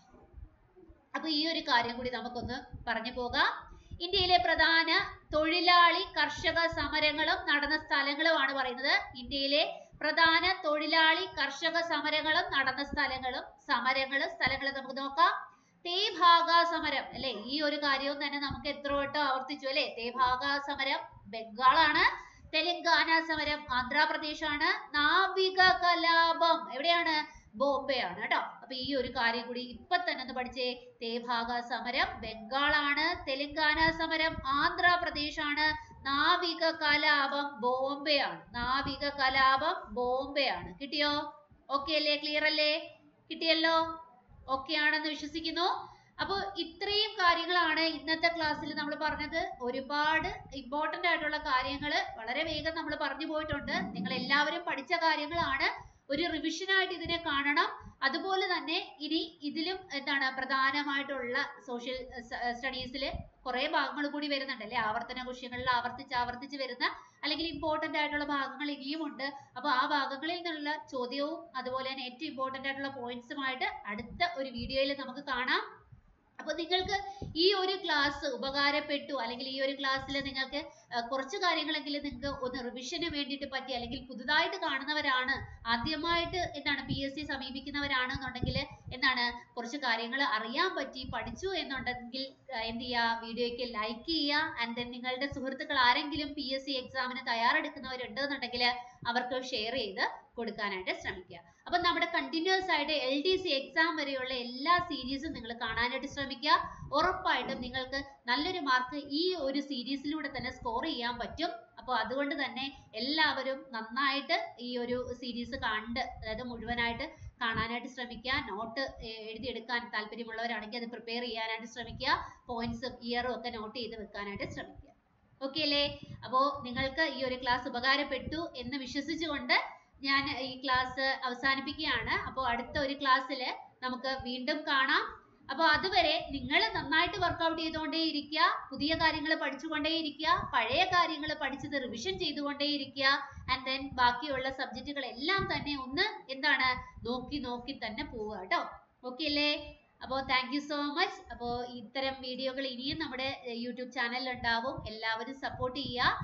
അപ്പൊ ഈ ഒരു കാര്യം കൂടി നമുക്കൊന്ന് പറഞ്ഞു പോകാം ഇന്ത്യയിലെ പ്രധാന തൊഴിലാളി കർഷക സമരങ്ങളും നടന്ന സ്ഥലങ്ങളുമാണ് പറയുന്നത് ഇന്ത്യയിലെ പ്രധാന തൊഴിലാളി കർഷക സമരങ്ങളും നടന്ന സ്ഥലങ്ങളും സമരങ്ങളും സ്ഥലങ്ങളും നമുക്ക് നോക്കാം തേഭാഗ സമരം അല്ലെ ഈ ഒരു കാര്യവും തന്നെ നമുക്ക് എത്ര വട്ടം ആവർത്തിച്ചു അല്ലെ തേഭാഗ സമരം ബംഗാളാണ് തെലങ്കാന സമരം ആന്ധ്രാപ്രദേശ് ആണ് നാവിക കലാപം എവിടെയാണ് ബോംബെ ആണ് കേട്ടോ അപ്പൊ ഈ ഒരു കാര്യം കൂടി ഇപ്പൊ തന്നെ ഒന്ന് പഠിച്ചേ തേഭാഗ സമരം ബംഗാളാണ് തെലങ്കാന സമരം ആന്ധ്രാപ്രദേശ് ആണ് നാവിക കലാപം ബോംബെ ആണ് നാവിക കലാപം ബോംബെ ആണ് കിട്ടിയോ ഓക്കെ അല്ലേ ക്ലിയർ അല്ലേ കിട്ടിയല്ലോ ഓക്കെ ആണെന്ന് വിശ്വസിക്കുന്നു അപ്പോൾ ഇത്രയും കാര്യങ്ങളാണ് ഇന്നത്തെ ക്ലാസ്സിൽ നമ്മൾ പറഞ്ഞത് ഒരുപാട് ഇമ്പോർട്ടന്റ് ആയിട്ടുള്ള കാര്യങ്ങൾ വളരെ വേഗം നമ്മൾ പറഞ്ഞു പോയിട്ടുണ്ട് നിങ്ങൾ എല്ലാവരും പഠിച്ച കാര്യങ്ങളാണ് ഒരു റിവിഷൻ ആയിട്ട് ഇതിനെ കാണണം അതുപോലെ തന്നെ ഇനി ഇതിലും എന്താണ് പ്രധാനമായിട്ടുള്ള സോഷ്യൽ സ്റ്റഡീസിൽ കുറെ ഭാഗങ്ങൾ കൂടി വരുന്നുണ്ട് അല്ലെ ആവർത്തന ക്വസ്റ്റ്യങ്ങളിൽ ആവർത്തിച്ച് ആവർത്തിച്ച് വരുന്ന അല്ലെങ്കിൽ ഇമ്പോർട്ടന്റ് ആയിട്ടുള്ള ഭാഗങ്ങൾ ഇനിയും ഉണ്ട് അപ്പോൾ ആ ഭാഗങ്ങളിൽ നിന്നുള്ള ചോദ്യവും അതുപോലെ തന്നെ ഏറ്റവും ഇമ്പോർട്ടന്റ് ആയിട്ടുള്ള പോയിന്റ്സുമായിട്ട് അടുത്ത ഒരു വീഡിയോയിൽ നമുക്ക് കാണാം അപ്പൊ നിങ്ങൾക്ക് ഈ ഒരു ക്ലാസ് ഉപകാരപ്പെട്ടു അല്ലെങ്കിൽ ഈ ഒരു ക്ലാസ്സിൽ നിങ്ങൾക്ക് ആ, കുറച്ച് കാര്യങ്ങളെങ്കിലും നിങ്ങൾക്ക് ഒന്ന് റിവിഷന് വേണ്ടിയിട്ട് പറ്റി അല്ലെങ്കിൽ പുതുതായിട്ട് കാണുന്നവരാണ് ആദ്യമായിട്ട് എന്താണ് പി എസ് സി സമീപിക്കുന്നവരാണെന്നുണ്ടെങ്കിൽ എന്താണ് കുറച്ച് കാര്യങ്ങൾ അറിയാൻ പറ്റി പഠിച്ചു എന്നുണ്ടെങ്കിൽ ആ, എന്ത് ചെയ്യുക വീഡിയോയ്ക്ക് ലൈക്ക് ചെയ്യുക ആൻഡ് ദെൻ നിങ്ങളുടെ സുഹൃത്തുക്കൾ ആരെങ്കിലും പി എസ് സി എക്സാമിന് തയ്യാറെടുക്കുന്നവരുണ്ട് എന്നുണ്ടെങ്കിൽ അവർക്ക് ഷെയർ ചെയ്ത് കൊടുക്കാനായിട്ട് ശ്രമിക്കുക അപ്പൊ നമ്മുടെ കണ്ടിന്യൂസ് ആയിട്ട് എൽ ഡി സി എക്സാം വരെയുള്ള എല്ലാ സീരീസും നിങ്ങൾ കാണാനായിട്ട് ശ്രമിക്കുക ഉറപ്പായിട്ടും നിങ്ങൾക്ക് നല്ലൊരു മാർക്ക് ഈ ഒരു സീരീസിലൂടെ തന്നെ സ്കോർ ചെയ്യാൻ പറ്റും അപ്പോൾ അതുകൊണ്ട് തന്നെ എല്ലാവരും നന്നായിട്ട് ഈ ഒരു സീരീസ് കണ്ട് അതായത് മുഴുവനായിട്ട് കാണാനായിട്ട് ശ്രമിക്കുക നോട്ട് എഴുതിയെടുക്കാൻ താല്പര്യമുള്ളവരാണെങ്കിൽ അത് പ്രിപ്പയർ ചെയ്യാനായിട്ട് ശ്രമിക്കുക പോയിന്റ്സും ഇയറും ഒക്കെ നോട്ട് ചെയ്ത് വെക്കാനായിട്ട് ശ്രമിക്കുക ഓക്കെ അല്ലേ അപ്പോൾ നിങ്ങൾക്ക് ഈ ഒരു ക്ലാസ് ഉപകാരപ്പെട്ടു എന്ന് വിശ്വസിച്ചുകൊണ്ട് ഞാൻ ഈ ക്ലാസ് അവസാനിപ്പിക്കുകയാണ് അപ്പോൾ അടുത്ത ഒരു ക്ലാസ്സിൽ നമുക്ക് വീണ്ടും കാണാം അപ്പോൾ അതുവരെ നിങ്ങൾ നന്നായിട്ട് വർക്കൗട്ട് ചെയ്തുകൊണ്ടേ ഇരിക്കുക പുതിയ കാര്യങ്ങൾ പഠിച്ചുകൊണ്ടേ ഇരിക്കുക പഴയ കാര്യങ്ങൾ പഠിച്ചത് റിവിഷൻ ചെയ്തുകൊണ്ടേ ഇരിക്കുക ആൻഡ് ദെൻ ബാക്കിയുള്ള സബ്ജക്റ്റുകൾ എല്ലാം തന്നെ ഒന്ന് എന്താണ് നോക്കി നോക്കി തന്നെ പോവുക കേട്ടോ ഓക്കെ അല്ലേ അപ്പോൾ താങ്ക് യു സോ മച്ച് അപ്പോൾ ഇത്തരം വീഡിയോകൾ ഇനിയും നമ്മുടെ യൂട്യൂബ് ചാനലിൽ ഉണ്ടാവും എല്ലാവരും സപ്പോർട്ട് ചെയ്യുക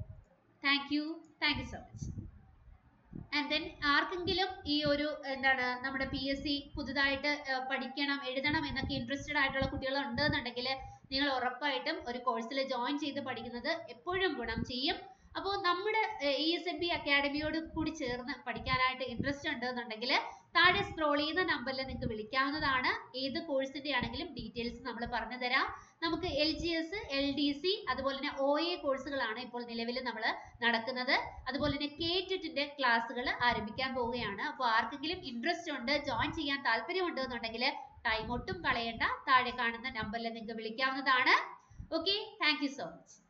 thank you thank you so much and then ആർക്കെങ്കിലും ഈ ഒരു എന്താണ് നമ്മുടെ പി എസ് സി പുതുതായിട്ട് ഏർ പഠിക്കണം എഴുതണം എന്നൊക്കെ ഇൻട്രസ്റ്റഡ് ആയിട്ടുള്ള കുട്ടികൾ ഉണ്ടെന്നുണ്ടെങ്കിൽ നിങ്ങൾ ഉറപ്പായിട്ടും ഒരു കോഴ്സിൽ ജോയിൻ ചെയ്ത് പഠിക്കുന്നത് എപ്പോഴും ഗുണം ചെയ്യും അപ്പോൾ നമ്മുടെ ഇ എസ് എൻ ബി അക്കാഡമിയോട് കൂടി ചേർന്ന് പഠിക്കാനായിട്ട് ഇൻട്രസ്റ്റ് ഉണ്ടെന്നുണ്ടെങ്കിൽ താഴെ സ്ക്രോൾ ചെയ്യുന്ന നമ്പറിൽ നിങ്ങൾക്ക് വിളിക്കാവുന്നതാണ് ഏത് കോഴ്സിന്റെ ആണെങ്കിലും ഡീറ്റെയിൽസ് നമ്മൾ പറഞ്ഞു തരാം നമുക്ക് L G S L D C അതുപോലെ തന്നെ ഒ എ കോഴ്സുകളാണ് ഇപ്പോൾ നിലവിൽ നമ്മൾ നടക്കുന്നത് അതുപോലെ തന്നെ കേറ്റിന്റെ ക്ലാസ്സുകൾ ആരംഭിക്കാൻ പോവുകയാണ് അപ്പോൾ ആർക്കെങ്കിലും ഇൻട്രസ്റ്റ് ഉണ്ട് ജോയിൻ ചെയ്യാൻ താല്പര്യമുണ്ട് എന്നുണ്ടെങ്കിൽ ടൈം ഒട്ടും കളയണ്ട താഴെ കാണുന്ന നമ്പറിൽ നിങ്ങൾക്ക് വിളിക്കാവുന്നതാണ് okay thank you so much